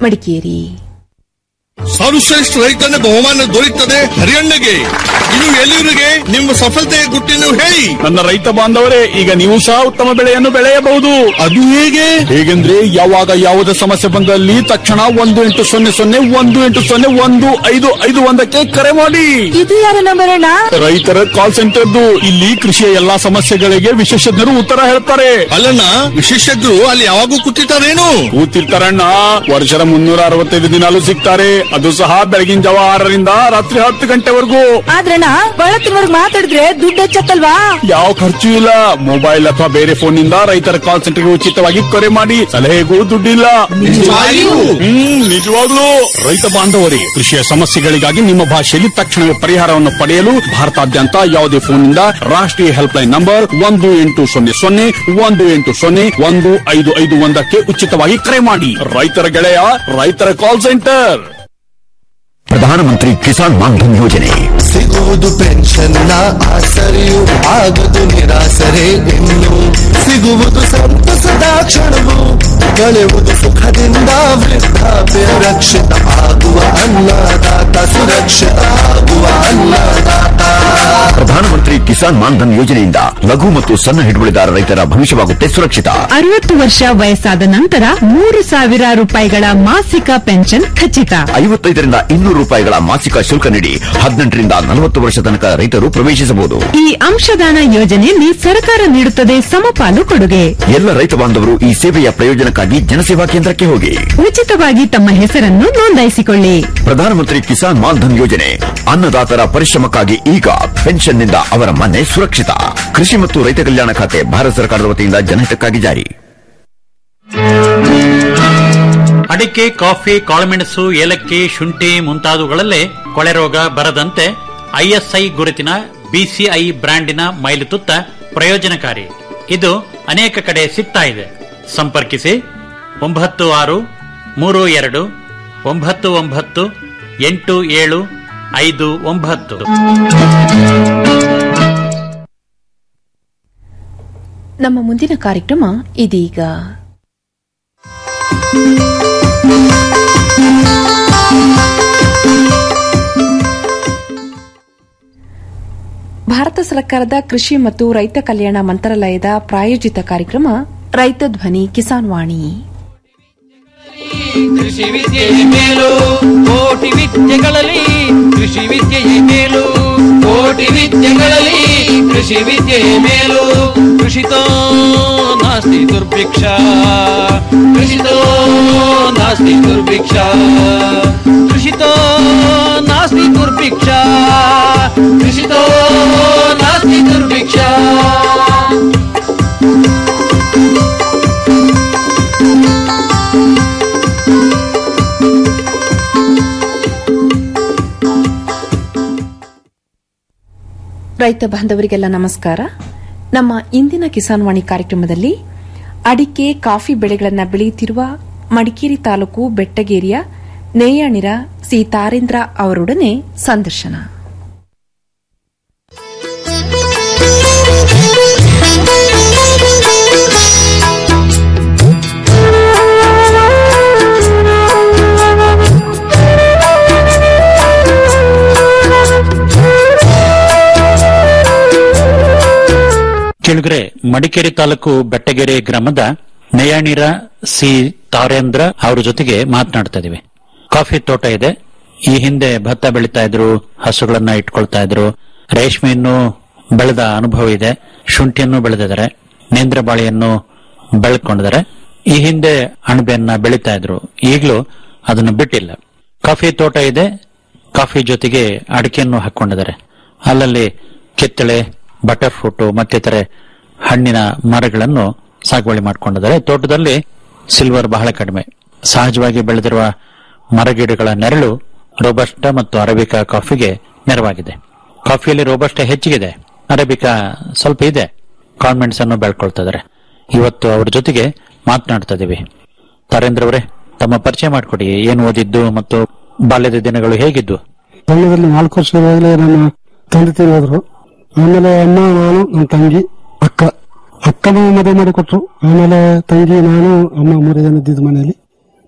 ಮಡಿಕೇರಿ ಸರ್ವಶ್ರೇಷ್ಠ ರೈತನ ಬಹುಮಾನ ದೊರೆಯುತ್ತದೆ ಹರಿಯಣ್ಣಗೆ ಇದು ಎಲ್ಲಿವರಿಗೆ ನಿಮ್ಮ ಸಫಲತೆಯ ಗುಟ್ಟಿನ ಹೇಳಿ ನನ್ನ ರೈತ ಬಾಂಧವರೇ ಈಗ ನೀವು ಸಹ ಉತ್ತಮ ಬೆಳೆಯನ್ನು ಬೆಳೆಯಬಹುದು ಅದು ಹೇಗೆ ಹೇಗೆಂದ್ರೆ ಯಾವಾಗ ಯಾವುದೇ ಸಮಸ್ಯೆ ಬಂದಲ್ಲಿ ತಕ್ಷಣ ಒಂದು ಎಂಟು ಸೊನ್ನೆ ಸೊನ್ನೆ ಒಂದು ಎಂಟು ಸೊನ್ನೆ ಒಂದು ಐದು ಐದು ಒಂದಕ್ಕೆ ಕರೆ ಮಾಡಿ ಇದು ಯಾರ ನಂಬರ್ ಅಣ್ಣ ರೈತರ ಕಾಲ್ ಸೆಂಟರ್ದು ಇಲ್ಲಿ ಕೃಷಿಯ ಎಲ್ಲಾ ಸಮಸ್ಯೆಗಳಿಗೆ ವಿಶೇಷಜ್ಞರು ಉತ್ತರ ಹೇಳ್ತಾರೆ ಅಲ್ಲಣ್ಣ ವಿಶೇಷಜ್ಞರು ಅಲ್ಲಿ ಯಾವಾಗೂ ಕೂತಿರ್ತಾರೇನು ಕೂತಿರ್ತಾರಣ್ಣ ವರ್ಷದ ಮುನ್ನೂರ ಅರವತ್ತೈದು ದಿನಾಲು ಸಿಗ್ತಾರೆ ಅದು ಸಹ ಬೆಳಗಿನ ಜಾವ ಆರರಿಂದ ರಾತ್ರಿ ಹತ್ತು ಗಂಟೆವರೆಗೂ ಆದ್ರಣ್ಣ ಬಳತ್ತಿನವರ್ಗ್ ಮಾತಾಡಿದ್ರೆ ದುಡ್ಡು ಹೆಚ್ಚತ್ತಲ್ವಾ ಯಾವ ಖರ್ಚು ಇಲ್ಲ ಮೊಬೈಲ್ ಅಥವಾ ಬೇರೆ ಫೋನ್ ನಿಂದ ರೈತರ ಕಾಲ್ ಸೆಂಟರ್ಗೆ ಉಚಿತವಾಗಿ ಕರೆ ಮಾಡಿ ಸಲಹೆಗೂ ದುಡ್ಡಿಲ್ಲ ನಿಜವಾಗಿಯೂ? ಹ್ಮ್ ನಿಜವಾಗ್ಲೂ ರೈತ ಬಾಂಧವರೇ ಕೃಷಿಯ ಸಮಸ್ಯೆಗಳಿಗಾಗಿ ನಿಮ್ಮ ಭಾಷೆಯಲ್ಲಿ ತಕ್ಷಣವೇ ಪರಿಹಾರವನ್ನು ಪಡೆಯಲು ಭಾರತಾದ್ಯಂತ ಯಾವುದೇ ಫೋನ್ನಿಂದ ರಾಷ್ಟ್ರೀಯ ಹೆಲ್ಪ್ ಲೈನ್ ನಂಬರ್ ಒಂದು ಎಂಟು ಸೊನ್ನೆ ಸೊನ್ನೆ ಒಂದು ಎಂಟು ಸೊನ್ನೆ ಒಂದು ಐದು ಐದು ಒಂದಕ್ಕೆ ಉಚಿತವಾಗಿ ಕರೆ ಮಾಡಿ ರೈತರ ಗೆಳೆಯ ರೈತರ ಕಾಲ್ ಸೆಂಟರ್ ಪ್ರಧಾನಮಂತ್ರಿ ಕಿಸಾನ್ ಮಾನ್ಧನ್ ಯೋಜನೆ ಸಿಗುವುದು ಪೆನ್ಷನ್ನ ಆಸರೆಯು ಆಗದು ನಿರಾಸರೆ ಇನ್ನು ಸಿಗುವುದು ಸಂತಸದ ಕ್ಷಣವು ಕಳೆಯುವುದು ಸುಖದಿಂದ ವೃದ್ಧಾಪ್ಯ ರಕ್ಷಿತ ಆಗುವ ಅನ್ನದಾತ ಸುರಕ್ಷಿತ ಆಗುವ ಅನ್ನದಾತ ಪ್ರಧಾನಮಂತ್ರಿ ಕಿಸಾನ್ ಮಾನ್ಧನ್ ಯೋಜನೆಯಿಂದ ಲಘು ಮತ್ತು ಸಣ್ಣ ಹಿಡುವಳಿದಾರ ರೈತರ ಭವಿಷ್ಯವಾಗುತ್ತೆ ಸುರಕ್ಷಿತ ಅರವತ್ತು ವರ್ಷ ವಯಸ್ಸಾದ ನಂತರ ಮೂರು ಸಾವಿರ ರೂಪಾಯಿಗಳ ಮಾಸಿಕ ಪೆನ್ಷನ್ ಖಚಿತ ಐವತ್ತೈದರಿಂದ ಇನ್ನೂರು ರೂಪಾಯಿಗಳ ಮಾಸಿಕ ಶುಲ್ಕ ನೀಡಿ ಹದಿನೆಂಟರಿಂದ ನಲವತ್ತು ವರ್ಷ ತನಕ ರೈತರು ಪ್ರವೇಶಿಸಬಹುದು ಈ ಅಂಶದಾನ ಯೋಜನೆಯಲ್ಲಿ ಸರ್ಕಾರ ನೀಡುತ್ತದೆ ಸಮಪಾಲು ಕೊಡುಗೆ ಎಲ್ಲ ರೈತ ಬಾಂಧವರು ಈ ಸೇವೆಯ ಪ್ರಯೋಜನಕ್ಕಾಗಿ ಜನಸೇವಾ ಕೇಂದ್ರಕ್ಕೆ ಹೋಗಿ ಉಚಿತವಾಗಿ ತಮ್ಮ ಹೆಸರನ್ನು ನೋಂದಾಯಿಸಿಕೊಳ್ಳಿ ಪ್ರಧಾನಮಂತ್ರಿ ಕಿಸಾನ್ ಮಾನ್ಧನ್ ಯೋಜನೆ ಅನ್ನದಾತರ ಪರಿಶ್ರಮಕ್ಕಾಗಿ ಈಗ ಪೆನ್ಷನ್ನಿಂದ ಅವರ ಮನೆ ಸುರಕ್ಷಿತ ಕೃಷಿ ಮತ್ತು ರೈತ ಕಲ್ಯಾಣ ಖಾತೆ ಭಾರತ ಸರ್ಕಾರದ ವತಿಯಿಂದ ಜನಹಿತಕ್ಕಾಗಿ ಜಾರಿ ಅಡಿಕೆ ಕಾಫಿ ಕಾಳುಮೆಣಸು ಏಲಕ್ಕಿ ಶುಂಠಿ ಮುಂತಾದವುಗಳಲ್ಲೇ ಕೊಳೆ ರೋಗ ಬರದಂತೆ ಐಎಸ್ಐ ಗುರುತಿನ ಬಿಸಿಐ ಬ್ರ್ಯಾಂಡಿನ ಮೈಲುತುತ್ತ ಪ್ರಯೋಜನಕಾರಿ ಇದು ಅನೇಕ ಕಡೆ ಸಿಗ್ತಾ ಇದೆ ಸಂಪರ್ಕಿಸಿ ಒಂಬತ್ತು ಆರು ಮೂರು ಎರಡು ಒಂಬತ್ತು ಒಂಬತ್ತು ಎಂಟು ಏಳು ಐದು ಒಂಬತ್ತು ನಮ್ಮ ಮುಂದಿನ ಕಾರ್ಯಕ್ರಮ ಇದೀಗ ಭಾರತ ಸರ್ಕಾರದ ಕೃಷಿ ಮತ್ತು ರೈತ ಕಲ್ಯಾಣ ಮಂತ್ರಾಲಯದ ಪ್ರಾಯೋಜಿತ ಕಾರ್ಯಕ್ರಮ ರೈತ ಧ್ವನಿ ಕಿಸಾನ್ ವಾಣಿ ಕೃಷಿ ವಿದ್ಯೆಯ ಮೇಲು ಕೋಟಿ ವಿದ್ಯೆಗಳಲ್ಲಿ ಕೃಷಿ ವಿದ್ಯೆಯ ಮೇಲು ಕೋಟಿ ವಿದ್ಯೆಗಳಲ್ಲಿ ಕೃಷಿ ವಿದ್ಯೆಯ ಮೇಲು ಕೃಷಿತೋ ನಾಸ್ತಿ ದುರ್ಭಿಕ್ಷ ಕೃಷಿತೋ ನಾಸ್ತಿ ದುರ್ಭಿಕ್ಷ ಕೃಷಿತೋ ನಾಸ್ತಿ ದುರ್ಭಿಕ್ಷ ಕೃಷಿತೋ ನಾಸ್ತಿ ದುರ್ಭಿಕ್ಷ ರೈತ ಬಾಂಧವರಿಗೆಲ್ಲ ನಮಸ್ಕಾರ ನಮ್ಮ ಇಂದಿನ ಕಿಸಾನ್ ವಾಣಿ ಕಾರ್ಯಕ್ರಮದಲ್ಲಿ ಅಡಿಕೆ ಕಾಫಿ ಬೆಳೆಗಳನ್ನು ಬೆಳೆಯುತ್ತಿರುವ ಮಡಿಕೇರಿ ತಾಲೂಕು ಬೆಟ್ಟಗೇರಿಯ ನೇಯಣಿರ ಸಿ ತಾರೇಂದ್ರ ಅವರೊಡನೆ ಸಂದರ್ಶನ ಕೆಳಗರೆ ಮಡಿಕೇರಿ ತಾಲೂಕು ಬೆಟ್ಟಗೆರೆ ಗ್ರಾಮದ ನಯಾಣಿರ ಸಿ ತಾರೇಂದ್ರ ಅವರ ಜೊತೆಗೆ ಮಾತನಾಡ್ತಾ ಇದೀವಿ ಕಾಫಿ ತೋಟ ಇದೆ ಈ ಹಿಂದೆ ಭತ್ತ ಬೆಳೀತಾ ಇದ್ರು ಹಸುಗಳನ್ನ ಇಟ್ಕೊಳ್ತಾ ಇದ್ರು ರೇಷ್ಮೆಯನ್ನು ಬೆಳೆದ ಅನುಭವ ಇದೆ ಶುಂಠಿಯನ್ನು ಬೆಳೆದಿದ್ದಾರೆ ನೇಂದ್ರ ಬಾಳೆಯನ್ನು ಬೆಳ್ಕೊಂಡಿದ್ದಾರೆ ಈ ಹಿಂದೆ ಅಣಬೆಯನ್ನ ಬೆಳೀತಾ ಇದ್ರು ಈಗಲೂ ಅದನ್ನು ಬಿಟ್ಟಿಲ್ಲ ಕಾಫಿ ತೋಟ ಇದೆ ಕಾಫಿ ಜೊತೆಗೆ ಅಡಿಕೆಯನ್ನು ಹಾಕೊಂಡಿದ್ದಾರೆ ಅಲ್ಲಲ್ಲಿ ಕಿತ್ತಳೆ ಬಟರ್ ಫ್ರೂಟ್ ಮತ್ತಿತರೆ ಹಣ್ಣಿನ ಮರಗಳನ್ನು ಸಾಗುವಳಿ ಮಾಡಿಕೊಂಡಿದ್ದಾರೆ ತೋಟದಲ್ಲಿ ಸಿಲ್ವರ್ ಬಹಳ ಕಡಿಮೆ ಸಹಜವಾಗಿ ಬೆಳೆದಿರುವ ಮರಗಿಡಗಳ ನೆರಳು ರೋಬಸ್ಟ ಮತ್ತು ಅರಬಿಕಾ ಕಾಫಿಗೆ ನೆರವಾಗಿದೆ ಕಾಫಿಯಲ್ಲಿ ರೋಬಸ್ಟ ಹೆಚ್ಚಿಗಿದೆ ಅರಬಿಕಾ ಸ್ವಲ್ಪ ಇದೆ ಕಾನ್ವೆಂಟ್ಸ್ ಅನ್ನು ಬೆಳ್ಕೊಳ್ತಾ ಇದ್ದಾರೆ ಇವತ್ತು ಅವ್ರ ಜೊತೆಗೆ ಮಾತನಾಡ್ತಾ ಇದೀವಿ ತರೇಂದ್ರ ಅವರೇ ತಮ್ಮ ಪರಿಚಯ ಮಾಡಿಕೊಡಿ ಏನು ಓದಿದ್ದು ಮತ್ತು ಬಾಲ್ಯದ ದಿನಗಳು ಹೇಗಿದ್ದು ಬಾಲ್ಯದಲ್ಲಿ ನಾಲ್ಕು ವರ್ಷದವಾಗಲೇ ನನ್ನ ತಂದೆ ತೀರಿ ಹೋದ್ರು ಆಮೇಲೆ ಅಮ್ಮ ನಾನು ನನ್ನ ತಂಗಿ ಅಕ್ಕ ಅಕ್ಕನ ಮದುವೆ ಮಾಡಿ ಕೊಟ್ರು ಆಮೇಲೆ ತಂಗಿ ನಾನು ಅಮ್ಮ ಮೂರೇ ಜನ ಇದ್ದಿದ್ದು ಮನೆಯಲ್ಲಿ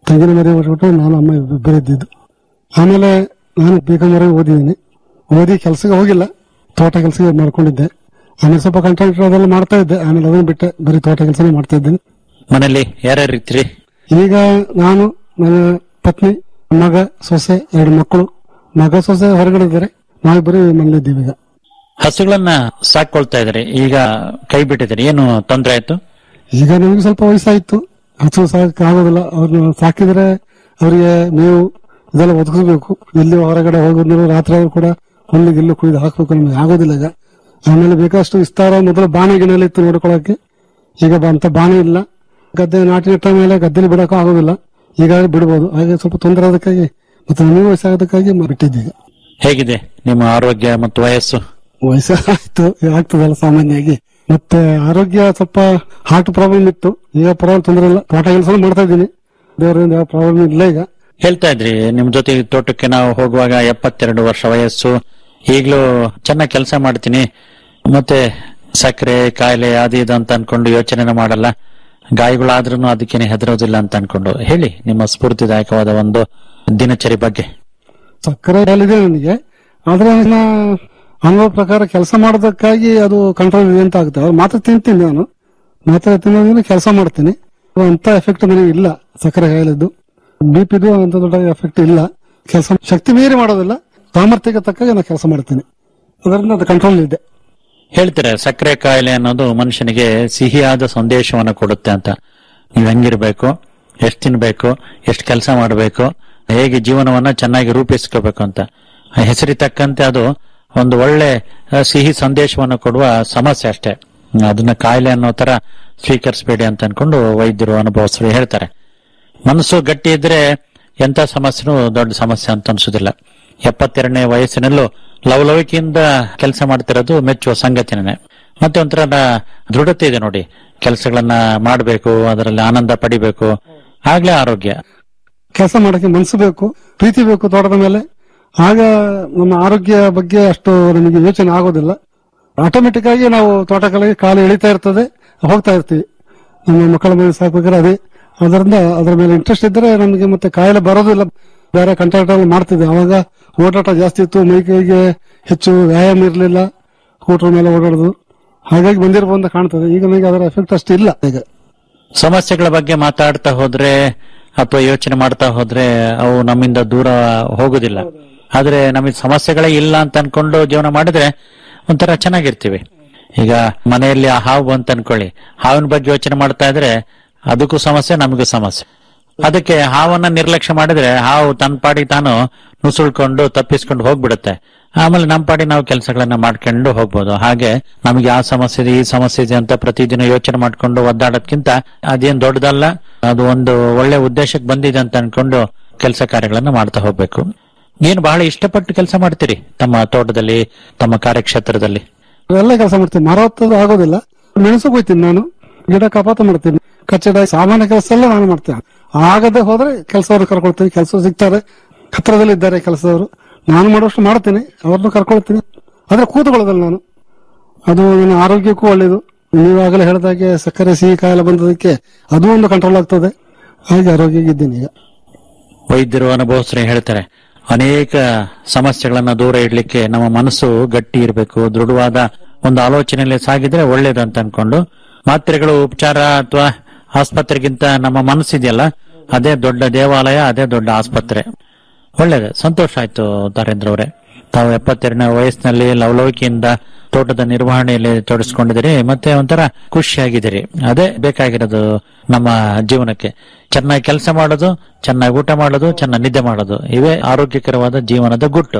ತಂಗಿನ ಮರಿ ಬಿಟ್ಬಿಟ್ಟು ನಾನು ಅಮ್ಮ ಇಬ್ಬರು ಇದ್ದಿದ್ದು ಆಮೇಲೆ ನಾನು ಬೇಕಂದ್ರೆ ಓದಿದ್ದೀನಿ ಓದಿ ಕೆಲಸಕ್ಕೆ ಹೋಗಿಲ್ಲ ತೋಟ ಕೆಲಸ ಮಾಡ್ಕೊಂಡಿದ್ದೆ ಆಮೇಲೆ ಸ್ವಲ್ಪ ಕಾಂಟ್ರಾಕ್ಟರ್ ಅದೆಲ್ಲ ಮಾಡ್ತಾ ಇದ್ದೆ ಆಮೇಲೆ ಅದನ್ನ ಬಿಟ್ಟೆ ಬರೀ ತೋಟ ಕೆಲಸನೇ ಮಾಡ್ತಾ ಇದ್ದೀನಿ ಮನೇಲಿ ಯಾರ್ಯಾರು ಇರ್ತೀರಿ ಈಗ ನಾನು ನನ್ನ ಪತ್ನಿ ಮಗ ಸೊಸೆ ಎರಡು ಮಕ್ಕಳು ಮಗ ಸೊಸೆ ಹೊರಗಡೆ ಇದ್ದಾರೆ ನಾವಿಬ್ಬರು ಮನೇಲಿದ್ದೀವಿ ಈಗ ಹಸುಗಳನ್ನ ಸಾಕೊಳ್ತಾ ಇದ್ರಿ ಈಗ ಕೈ ಬಿಟ್ಟಿದ್ರಿ ಏನು ತೊಂದರೆ ಆಯ್ತು ಈಗ ನಮಗೆ ಸ್ವಲ್ಪ ವಯಸ್ಸಾಯ್ತು ಹಸು ಸಾಕಕ್ಕೆ ಆಗೋದಿಲ್ಲ ಅವ್ರನ್ನ ಸಾಕಿದ್ರೆ ಅವರಿಗೆ ಮೇವು ಇದೆಲ್ಲ ಒದಗಿಸ್ಬೇಕು ಎಲ್ಲಿ ಹೊರಗಡೆ ಹೋಗಿದ್ರು ರಾತ್ರಿ ಆದ್ರೂ ಕೂಡ ಹುಲ್ಲು ಗಿಲ್ಲು ಕುಯ್ದು ಹಾಕ್ಬೇಕು ನಮಗೆ ಆಗೋದಿಲ್ಲ ಈಗ ಆಮೇಲೆ ಬೇಕಷ್ಟು ವಿಸ್ತಾರ ಮೊದಲು ಬಾಣೆ ಗಿಣೆಲ್ಲ ಇತ್ತು ನೋಡ್ಕೊಳಕ್ಕೆ ಈಗ ಅಂತ ಬಾಣೆ ಇಲ್ಲ ಗದ್ದೆ ನಾಟಿ ನೆಟ್ಟ ಮೇಲೆ ಗದ್ದೆಲಿ ಬಿಡಕ್ಕೂ ಆಗೋದಿಲ್ಲ ಈಗ ಬಿಡ್ಬೋದು ಹಾಗೆ ಸ್ವಲ್ಪ ತೊಂದರೆ ಆದಕ್ಕಾಗಿ ಮತ್ತೆ ನಮಗೆ ವಯಸ್ಸಾಗೋದಕ್ಕಾಗಿ ಬಿಟ್ಟಿದ್ದೀಗ ಹೇಗಿದೆ ನಿಮ್ಮ ಆರೋಗ್ಯ ಮತ್ತು ವಯಸ್ಸು ವಯಸ್ಸಾಯ್ತು ಆಗ್ತದಲ್ಲ ಸಾಮಾನ್ಯವಾಗಿ ಮತ್ತೆ ಆರೋಗ್ಯ ಸ್ವಲ್ಪ ಹಾರ್ಟ್ ಪ್ರಾಬ್ಲಮ್ ಇತ್ತು ಈಗ ಪರವಾಗಿಲ್ಲ ತೊಂದರೆ ಇಲ್ಲ ತೋಟ ಕೆಲಸ ಮಾಡ್ತಾ ಇದ್ದೀನಿ ದೇವರಿಂದ ಯಾವ ಪ್ರಾಬ್ಲಮ್ ಇಲ್ಲ ಈಗ ಹೇಳ್ತಾ ಇದ್ರಿ ನಿಮ್ ಜೊತೆ ತೋಟಕ್ಕೆ ನಾವು ಹೋಗುವಾಗ ಎಪ್ಪತ್ತೆರಡು ವರ್ಷ ವಯಸ್ಸು ಈಗ್ಲೂ ಚೆನ್ನಾಗಿ ಕೆಲಸ ಮಾಡ್ತೀನಿ ಮತ್ತೆ ಸಕ್ಕರೆ ಕಾಯಿಲೆ ಅದು ಇದು ಅಂತ ಅನ್ಕೊಂಡು ಯೋಚನೆ ಮಾಡಲ್ಲ ಗಾಯಗಳಾದ್ರೂ ಅದಕ್ಕೇನೆ ಹೆದರೋದಿಲ್ಲ ಅಂತ ಅನ್ಕೊಂಡು ಹೇಳಿ ನಿಮ್ಮ ಸ್ಫೂರ್ತಿದಾಯಕವಾದ ಒಂದು ದಿನಚರಿ ಬಗ್ಗೆ ಸಕ್ಕರೆ ಇದೆ ನನಗೆ ಆದ್ರೆ ನನ್ನ ಅನುಭವ ಪ್ರಕಾರ ಕೆಲಸ ಮಾಡೋದಕ್ಕಾಗಿ ಅದು ಕಂಟ್ರೋಲ್ ಇದೆ ಅಂತ ಆಗುತ್ತೆ ಅವ್ರು ಮಾತ್ರ ತಿಂತೀನಿ ನಾನು ಮಾತ್ರ ತಿನ್ನೋದ್ರಿಂದ ಕೆಲಸ ಮಾಡ್ತೀನಿ ಅಂತ ಎಫೆಕ್ಟ್ ನನಗೆ ಇಲ್ಲ ಸಕ್ಕರೆ ಕಾಯಿಲೆದ್ದು ಬಿ ಪಿದು ಅಂತ ದೊಡ್ಡ ಎಫೆಕ್ಟ್ ಇಲ್ಲ ಕೆಲಸ ಶಕ್ತಿ ಮೀರಿ ಮಾಡೋದಿಲ್ಲ ಸಾಮರ್ಥ್ಯಕ್ಕೆ ತಕ್ಕಾಗಿ ನಾನು ಕೆಲಸ ಮಾಡ್ತೀನಿ ಅದರಿಂದ ಅದು ಕಂಟ್ರೋಲ್ ಇದೆ ಹೇಳ್ತಾರೆ ಸಕ್ಕರೆ ಕಾಯಿಲೆ ಅನ್ನೋದು ಮನುಷ್ಯನಿಗೆ ಸಿಹಿಯಾದ ಸಂದೇಶವನ್ನು ಕೊಡುತ್ತೆ ಅಂತ ನೀವ್ ಹೆಂಗಿರ್ಬೇಕು ಎಷ್ಟ್ ತಿನ್ಬೇಕು ಎಷ್ಟ್ ಕೆಲಸ ಮಾಡಬೇಕು ಹೇಗೆ ಜೀವನವನ್ನ ಚೆನ್ನಾಗಿ ರೂಪಿಸ್ಕೋಬೇಕು ಅಂತ ಆ ಹೆಸರಿ ತಕ್ಕಂತೆ ಅದು ಒಂದು ಒಳ್ಳೆ ಆ, ಸಿಹಿ ಸಂದೇಶವನ್ನು ಕೊಡುವ ಸಮಸ್ಯೆ ಅಷ್ಟೇ ಅದನ್ನ ಕಾಯಿಲೆ ಅನ್ನೋ ತರ ಸ್ವೀಕರಿಸಬೇಡಿ ಅಂತ ಅನ್ಕೊಂಡು ವೈದ್ಯರು ಅನುಭವಸ್ಥರು ಹೇಳ್ತಾರೆ ಮನಸ್ಸು ಗಟ್ಟಿ ಇದ್ರೆ ಎಂತ ಸಮಸ್ಯೆನೂ ದೊಡ್ಡ ಸಮಸ್ಯೆ ಅಂತ ಅನ್ಸುದಿಲ್ಲ ಎಪ್ಪತ್ತೆರಡನೇ ವಯಸ್ಸಿನಲ್ಲೂ ಲವಲವಿಕೆಯಿಂದ ಕೆಲಸ ಮಾಡ್ತಿರೋದು ಮೆಚ್ಚುವ ಸಂಗತಿನೇ ಮತ್ತೆ ಒಂಥರ ದೃಢತೆ ಇದೆ ನೋಡಿ ಕೆಲಸಗಳನ್ನ ಮಾಡಬೇಕು ಅದರಲ್ಲಿ ಆನಂದ ಪಡಿಬೇಕು ಆಗ್ಲೇ ಆರೋಗ್ಯ ಕೆಲಸ ಮಾಡಕ್ಕೆ ಮನಸ್ಸು ಬೇಕು ಪ್ರೀತಿ ಬೇಕು ತೋಟದ ಮೇಲೆ ಆಗ ನಮ್ಮ ಆರೋಗ್ಯ ಬಗ್ಗೆ ಅಷ್ಟು ನಮಗೆ ಯೋಚನೆ ಆಗೋದಿಲ್ಲ ಆಟೋಮೆಟಿಕ್ ಆಗಿ ನಾವು ತೋಟಗಳಿಗೆ ಕಾಲು ಎಳಿತಾ ಇರ್ತದೆ ಹೋಗ್ತಾ ಇರ್ತೀವಿ ನಮ್ಮ ಮಕ್ಕಳ ಮೇಲೆ ಸಾಕ್ಬೇಕಾದ್ರೆ ಅದೇ ಅದರಿಂದ ಅದರ ಮೇಲೆ ಇಂಟ್ರೆಸ್ಟ್ ಇದ್ರೆ ನಮಗೆ ಮತ್ತೆ ಕಾಯಿಲೆ ಬರೋದಿಲ್ಲ ಬೇರೆ ಕಂಟ್ರಾಕ್ಟ್ ಮಾಡ್ತಿದ್ದೆ ಅವಾಗ ಓಡಾಟ ಜಾಸ್ತಿ ಇತ್ತು ಮೈ ಕೈಗೆ ಹೆಚ್ಚು ವ್ಯಾಯಾಮ ಇರಲಿಲ್ಲ ಸ್ಕೂಟರ್ ಮೇಲೆ ಓಡಾಡೋದು ಹಾಗಾಗಿ ಬಂದಿರಬಹುದು ಅಂತ ಕಾಣ್ತದೆ ಈಗ ನನಗೆ ಅದರ ಎಫೆಕ್ಟ್ ಅಷ್ಟು ಇಲ್ಲ ಈಗ ಸಮಸ್ಯೆಗಳ ಬಗ್ಗೆ ಮಾತಾಡ್ತಾ ಹೋದ್ರೆ ಅಥವಾ ಯೋಚನೆ ಮಾಡ್ತಾ ಹೋದ್ರೆ ಅವು ನಮ್ಮಿಂದ ದೂರ ಹೋಗುದಿಲ್ಲ ಆದ್ರೆ ನಮಗೆ ಸಮಸ್ಯೆಗಳೇ ಇಲ್ಲ ಅಂತ ಅನ್ಕೊಂಡು ಜೀವನ ಮಾಡಿದ್ರೆ ಒಂಥರ ಚೆನ್ನಾಗಿರ್ತೀವಿ ಈಗ ಮನೆಯಲ್ಲಿ ಆ ಹಾವು ಅಂತ ಅನ್ಕೊಳ್ಳಿ ಹಾವಿನ ಬಗ್ಗೆ ಯೋಚನೆ ಮಾಡ್ತಾ ಇದ್ರೆ ಅದಕ್ಕೂ ಸಮಸ್ಯೆ ನಮಗೂ ಸಮಸ್ಯೆ ಅದಕ್ಕೆ ಹಾವನ್ನ ನಿರ್ಲಕ್ಷ್ಯ ಮಾಡಿದ್ರೆ ಹಾವು ತನ್ನ ಪಾಡಿ ತಾನು ನುಸುಳ್ಕೊಂಡು ತಪ್ಪಿಸ್ಕೊಂಡು ಹೋಗ್ಬಿಡುತ್ತೆ ಆಮೇಲೆ ನಮ್ಮ ಪಾಡಿ ನಾವು ಕೆಲಸಗಳನ್ನ ಮಾಡ್ಕೊಂಡು ಹೋಗ್ಬೋದು ಹಾಗೆ ನಮಗೆ ಆ ಸಮಸ್ಯೆ ಇದೆ ಈ ಸಮಸ್ಯೆ ಇದೆ ಅಂತ ಪ್ರತಿದಿನ ಯೋಚನೆ ಮಾಡ್ಕೊಂಡು ಒದ್ದಾಡೋದ್ಕಿಂತ ಅದೇನ್ ದೊಡ್ಡದಲ್ಲ ಅದು ಒಂದು ಒಳ್ಳೆ ಉದ್ದೇಶಕ್ಕೆ ಬಂದಿದೆ ಅಂತ ಅನ್ಕೊಂಡು ಕೆಲಸ ಕಾರ್ಯಗಳನ್ನ ಮಾಡ್ತಾ ಹೋಗ್ಬೇಕು ಏನು ಬಹಳ ಇಷ್ಟಪಟ್ಟು ಕೆಲಸ ಮಾಡ್ತೀರಿ ತಮ್ಮ ತೋಟದಲ್ಲಿ ತಮ್ಮ ಕಾರ್ಯಕ್ಷೇತ್ರದಲ್ಲಿ ಎಲ್ಲ ಕೆಲಸ ಮಾಡ್ತೀನಿ ಮರ ಹತ್ತೋದು ಆಗೋದಿಲ್ಲ ಮೆಣಸು ಹೋಯ್ತೀನಿ ನಾನು ಗಿಡ ಕಪಾತ ಮಾಡ್ತೀನಿ ಕಚ್ಚಡ ಸಾಮಾನ್ಯ ಕೆಲಸ ಎಲ್ಲ ನಾನು ಮಾಡ್ತೇನೆ ಆಗದೆ ಹೋದ್ರೆ ಕೆಲಸದವ್ರು ಕರ್ಕೊಳ್ತೀನಿ ಕೆಲಸ ಸಿಗ್ತಾರೆ ಹತ್ರದಲ್ಲಿ ಇದ್ದಾರೆ ಕೆಲಸದವರು ನಾನು ಮಾಡುವಷ್ಟು ಮಾಡ್ತೀನಿ ಅವ್ರನ್ನು ಕರ್ಕೊಳ್ತೀನಿ ಆದ್ರೆ ಕೂತ್ಕೊಳ್ಳೋದಲ್ಲ ನಾನು ಅದು ನನ್ನ ಆರೋಗ್ಯಕ್ಕೂ ಒಳ್ಳೇದು ನೀವಾಗಲೇ ಹೇಳಿದಾಗೆ ಸಕ್ಕರೆ ಸಿಹಿ ಕಾಯಿಲೆ ಬಂದದಕ್ಕೆ ಅದು ಒಂದು ಕಂಟ್ರೋಲ್ ಆಗ್ತದೆ ಹಾಗೆ ಆರೋಗ್ಯ ಇದ್ದೀನಿ ಈಗ ವೈದ್ಯರು ಅನುಭವಸ್ಥರು ಹೇಳ್ತಾರೆ ಅನೇಕ ಸಮಸ್ಯೆಗಳನ್ನ ದೂರ ಇಡ್ಲಿಕ್ಕೆ ನಮ್ಮ ಮನಸ್ಸು ಗಟ್ಟಿ ಇರಬೇಕು ದೃಢವಾದ ಒಂದು ಆಲೋಚನೆಯಲ್ಲಿ ಸಾಗಿದ್ರೆ ಒಳ್ಳೇದು ಅಂತ ಅನ್ಕೊಂಡು ಮಾತ್ರೆಗಳು ಉಪಚಾರ ಅಥವಾ ಆಸ್ಪತ್ರೆಗಿಂತ ನಮ್ಮ ಮನಸ್ಸಿದೆಯಲ್ಲ ಅದೇ ದೊಡ್ಡ ದೇವಾಲಯ ಅದೇ ದೊಡ್ಡ ಆಸ್ಪತ್ರೆ ಒಳ್ಳೇದು ಸಂತೋಷ ಆಯ್ತು ದಾರೇಂದ್ರ ಅವರೇ ತಾವು ಎಪ್ಪತ್ತೆರಡನೇ ವಯಸ್ಸಿನಲ್ಲಿ ಲವಲವಿಕೆಯಿಂದ ತೋಟದ ನಿರ್ವಹಣೆಯಲ್ಲಿ ತೊಡಸ್ಕೊಂಡಿದ್ದೀರಿ ಮತ್ತೆ ಒಂಥರ ಖುಷಿಯಾಗಿದ್ದೀರಿ ಅದೇ ಬೇಕಾಗಿರೋದು ನಮ್ಮ ಜೀವನಕ್ಕೆ ಚೆನ್ನಾಗಿ ಕೆಲಸ ಮಾಡೋದು ಚೆನ್ನಾಗಿ ಊಟ ಮಾಡೋದು ಚೆನ್ನಾಗಿ ನಿದ್ದೆ ಮಾಡೋದು ಇವೇ ಆರೋಗ್ಯಕರವಾದ ಜೀವನದ ಗುಟ್ಟು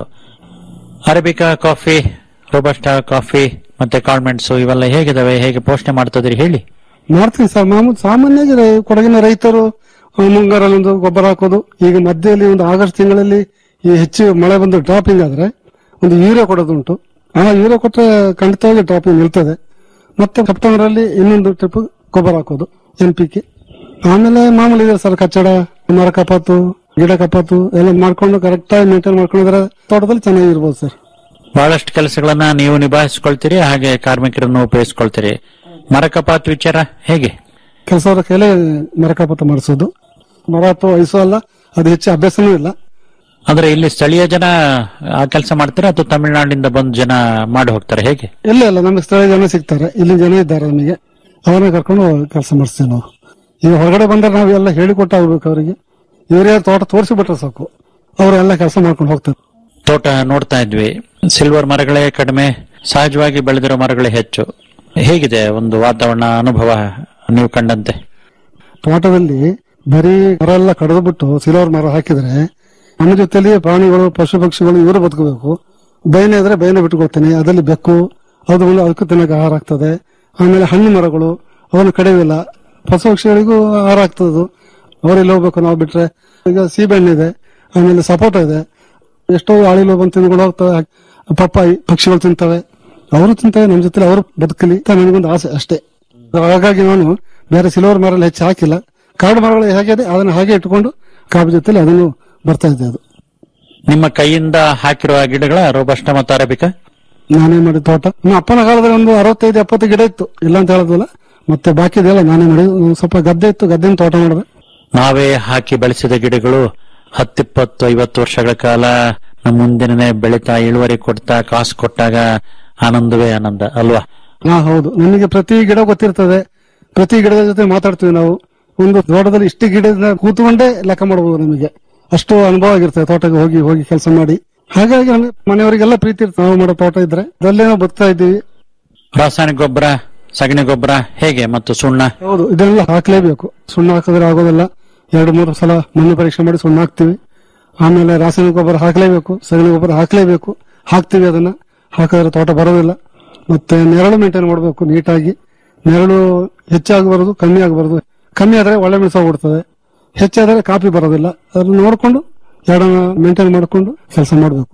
ಅರೇಬಿಕಾ ಕಾಫಿ ರೋಬಸ್ಟಾ ಕಾಫಿ ಮತ್ತೆ ಕಾಳ್ಮೆಂಟ್ಸು ಇವೆಲ್ಲ ಹೇಗಿದಾವೆ ಹೇಗೆ ಪೋಷಣೆ ಮಾಡ್ತಿದ್ರಿ ಹೇಳಿ ಮಾಡ್ತೀನಿ ಸರ್ ಮಾಮೂಲು ಸಾಮಾನ್ಯವಾಗಿ ರೈ- ಕೊಡಗಿನ ರೈತರು ಆ, ಮುಂಗಾರಲ್ಲಿ ಒಂದು ಗೊಬ್ಬರ ಹಾಕೋದು ಈಗ ಮಧ್ಯದಲ್ಲಿ ಒಂದು ಆಗಸ್ಟ್ ತಿಂಗಳಲ್ಲಿ ಈ ಹೆಚ್ಚು ಮಳೆ ಬಂದು ಡ್ರಾಪಿಂಗ್ ಆದ್ರೆ ಒಂದು ಯೂರಿಯಾ ಕೊಡೋದುಂಟು ಆ ಯೂರಿಯಾ ಕೊಟ್ಟರೆ ಖಂಡಿತವಾಗಿ ಡ್ರಾಪಿಂಗ್ ನಿಲ್ತದೆ ಮತ್ತೆ ಸೆಪ್ಟೆಂಬರ್ ಅಲ್ಲಿ ಇನ್ನೊಂದು ಟ್ರಿಪ್ ಗೊಬ್ಬರ ಹಾಕೋದು ಎನ್ ಪಿ ಕೆ ಆಮೇಲೆ ಮಾಮೂಲಿ ಇದೆ ಸರ್ ಕಚ್ಚಡ ಮರ ಕಪಾತು ಗಿಡ ಕಪಾತು ಎಲ್ಲ ಮಾಡ್ಕೊಂಡು ಕರೆಕ್ಟ್ ಆಗಿ ಮೇಂಟೈನ್ ಮಾಡ್ಕೊಂಡಿದ್ರೆ ತೋಟದಲ್ಲಿ ಚೆನ್ನಾಗಿರ್ಬೋದು ಸರ್ ಬಹಳಷ್ಟು ಕೆಲಸಗಳನ್ನ ನೀವು ನಿಭಾಯಿಸ್ಕೊಳ್ತೀರಿ ಹಾಗೆ ಕಾರ್ಮಿಕರನ್ನು ಉಪಯೋಗಿಸ್ಕೊಳ್ತೀರಿ ಮರ ಕಪಾತ್ ವಿಚಾರ ಹೇಗೆ ಕೆಲಸವರ ಕೈಲೇ ಮರ ಕಪಾತ ಮಾಡಿಸೋದು ಮರ ಹತ್ತೋ ವಯಸ್ಸು ಅಲ್ಲ ಅದು ಹೆಚ್ಚು ಅಭ್ಯಾಸನೂ ಇಲ್ಲ ಅಂದ್ರೆ ಇಲ್ಲಿ ಸ್ಥಳೀಯ ಜನ ಆ ಕೆಲಸ ಮಾಡ್ತಾರೆ ಅಥವಾ ತಮಿಳುನಾಡಿನಿಂದ ಬಂದು ಜನ ಮಾಡಿ ಹೋಗ್ತಾರೆ ಹೇಗೆ ಇಲ್ಲ ಇಲ್ಲ ನಮಗೆ ಸ್ಥಳೀಯ ಜನ ಸಿಗ್ತಾರೆ ಇಲ್ಲಿ ಜನ ಇದ್ದಾರೆ ನಮಗೆ ಅವರನ್ನ ಕರ್ಕೊಂಡು ಕೆಲಸ ಮಾಡಿಸ್ತೀವಿ ನಾವು ಈಗ ಹೊರಗಡೆ ಬಂದ್ರೆ ನಾವೆಲ್ಲ ಹೇಳಿಕೊಟ್ಟು ಹೋಗ್ಬೇಕು ಅವರಿಗೆ ಇವರೇ ತೋಟ ತೋರಿಸಿಬಿಟ್ರೆ ಸಾಕು ಅವರೆಲ್ಲ ಕೆಲಸ ಮಾಡ್ಕೊಂಡು ಹೋಗ್ತಾರೆ ತೋಟ ನೋಡ್ತಾ ಇದ್ವಿ ಸಿಲ್ವರ್ ಮರಗಳೇ ಕಡಿಮೆ ಸಹಜವಾಗಿ ಬೆಳೆದಿರೋ ಮರಗಳೇ ಹೆಚ್ಚು ಹೇಗಿದೆ ಒಂದು ವಾತಾವರಣ ಅನುಭವ ನೀವು ಕಂಡಂತೆ ತೋಟದಲ್ಲಿ ಬರೀ ಮರ ಎಲ್ಲ ಕಡಿದು ಬಿಟ್ಟು ಸಿಲೋರ್ ಮರ ಹಾಕಿದ್ರೆ ನಮ್ಮ ಜೊತೆಲಿ ಪ್ರಾಣಿಗಳು ಪಶು ಪಕ್ಷಿಗಳು ಇವರು ಬದುಕಬೇಕು ಬೈನೆ ಇದ್ರೆ ಬೈನೆ ಬಿಟ್ಕೊಳ್ತೇನೆ ಅದರಲ್ಲಿ ಬೆಕ್ಕು ಅದು ಒಂದು ಅದಕ್ಕೂ ತಿನ್ನಕ್ಕೆ ಆಹಾರ ಆಗ್ತದೆ ಆಮೇಲೆ ಹಣ್ಣು ಮರಗಳು ಅವನ್ನು ಕಡಿಯೋದಿಲ್ಲ ಪಶು ಪಕ್ಷಿಗಳಿಗೂ ಆಹಾರ ಆಗ್ತದೆ ಅವರೆಲ್ಲಿ ಹೋಗ್ಬೇಕು ನಾವು ಬಿಟ್ರೆ ಈಗ ಸೀಬೆಹಣ್ಣು ಇದೆ ಆಮೇಲೆ ಸಪೋಟ ಇದೆ ಎಷ್ಟೋ ಆಳಿಲು ಬಂದು ತಿಂದ್ಕೊಂಡು ಹೋಗ್ತವೆ ಪಪ್ಪಾಯಿ ಪಕ್ಷಿಗಳು ತಿಂತವೆ ಅವರು ತಿಂತವೆ ನಮ್ಮ ಜೊತೆ ಅವರು ಬದುಕಲಿ ಅಂತ ನನಗೊಂದು ಆಸೆ ಅಷ್ಟೇ ಹಾಗಾಗಿ ನಾನು ಬೇರೆ ಸಿಲ್ವರ್ ಮರ ಹೆಚ್ಚು ಹಾಕಿಲ್ಲ ಕಾಡು ಮರಗಳು ಹೇಗೆ ಇದೆ ಅದನ್ನು ಹಾಗೆ ಇಟ್ಕೊಂಡು ಕಾಬಿ ಜೊತೆಲಿ ಅದನ್ನು ಬರ್ತಾ ಇದೆ ಅದು ನಿಮ್ಮ ಕೈಯಿಂದ ಹಾಕಿರುವ ಗಿಡಗಳ ರೋಬಸ್ಟ ಮತ್ತು ಅರೇಬಿಕಾ ನಾನೇ ಮಾಡಿದ ತೋಟ ನಮ್ಮ ಅಪ್ಪನ ಕಾಲದಲ್ಲಿ ಒಂದು ಅರವತ್ತೈದು ಎಪ್ಪತ್ತು ಗಿಡ ಇತ್ತು ಇಲ್ಲ ಅಂತ ಹೇಳೋದಿಲ್ಲ ಮತ್ತೆ ಬಾಕಿ ಇದೆಲ್ಲ ನಾನೇ ಮಾಡಿದ್ದು ಒಂದು ಸ್ವಲ್ಪ ಗದ್ದೆ ಇತ್ತು ಗದ್ದೆನ ತೋಟ ಮಾಡಿದೆ ನಾವೇ ಹಾಕಿ ಬೆಳೆಸಿದ ಗಿಡಗಳು ಹತ್ತಿಪ್ಪತ್ತು ಐವತ್ತು ವರ್ಷಗಳ ಕಾಲ ನಮ್ಮ ಮುಂದಿನೇ ಬೆಳೀತಾ ಇಳುವರಿ ಕೊಡ್ತಾ ಕಾಸು ಕೊಟ್ಟಾಗ ಆನಂದವೇ ಆನಂದ ಅಲ್ವಾ ಹಾ ಹೌದು ನಮಗೆ ಪ್ರತಿ ಗಿಡ ಗೊತ್ತಿರ್ತದೆ ಪ್ರತಿ ಗಿಡದ ಜೊತೆ ಮಾತಾಡ್ತೀವಿ ನಾವು ಒಂದು ತೋಟದಲ್ಲಿ ಇಷ್ಟು ಗಿಡದ ಕೂತ್ಕೊಂಡೇ ಲೆಕ್ಕ ಮಾಡಬಹುದು ನಮಗೆ ಅಷ್ಟು ಅನುಭವ ಆಗಿರ್ತದೆ ತೋಟಕ್ಕೆ ಹೋಗಿ ಹೋಗಿ ಕೆಲಸ ಮಾಡಿ ಹಾಗಾಗಿ ನಮ್ಗೆ ಮನೆಯವರಿಗೆಲ್ಲ ಪ್ರೀತಿ ಇರ್ತದೆ ನಾವು ಮಾಡೋ ತೋಟ ಇದ್ರೆ ಅದರಲ್ಲೇ ನಾವು ಬದುಕ್ತಾ ಇದ್ದೀವಿ ರಾಸಾಯನಿಕ ಗೊಬ್ಬರ ಸಗಣಿ ಗೊಬ್ಬರ ಹೇಗೆ ಮತ್ತು ಸುಣ್ಣ ಹೌದು ಇದೆಲ್ಲ ಹಾಕ್ಲೇಬೇಕು ಸುಣ್ಣ ಹಾಕಿದ್ರೆ ಆಗೋದಿಲ್ಲ ಎರಡು ಮೂರು ಸಲ ಮಣ್ಣು ಪರೀಕ್ಷೆ ಮಾಡಿ ಸುಣ್ಣ ಹಾಕ್ತಿವಿ ಆಮೇಲೆ ರಾಸಾಯನಿಕ ಗೊಬ್ಬರ ಹಾಕ್ಲೇಬೇಕು ಸಗಣಿ ಗೊಬ್ಬರ ಹಾಕ್ಲೇಬೇಕು ಹಾಕ್ತಿವಿ ಅದನ್ನ ಹಾಕಿದ್ರೆ ತೋಟ ಬರೋದಿಲ್ಲ ಮತ್ತೆ ನೆರಳು ಮೇಂಟೈನ್ ಮಾಡಬೇಕು ನೀಟಾಗಿ ನೆರಳು ಹೆಚ್ಚಾಗಬಾರದು ಕಮ್ಮಿ ಆಗಬಾರದು ಕಮ್ಮಿ ಆದ್ರೆ ಒಳ್ಳೆ ಮೆಣಸು ಬಿಡ್ತದೆ ಹೆಚ್ಚಾದ್ರೆ ಕಾಫಿ ಬರೋದಿಲ್ಲ ಅದನ್ನ ನೋಡ್ಕೊಂಡು ಎರಡನ್ನ ಮೇಂಟೈನ್ ಮಾಡ್ಕೊಂಡು ಕೆಲಸ ಮಾಡಬೇಕು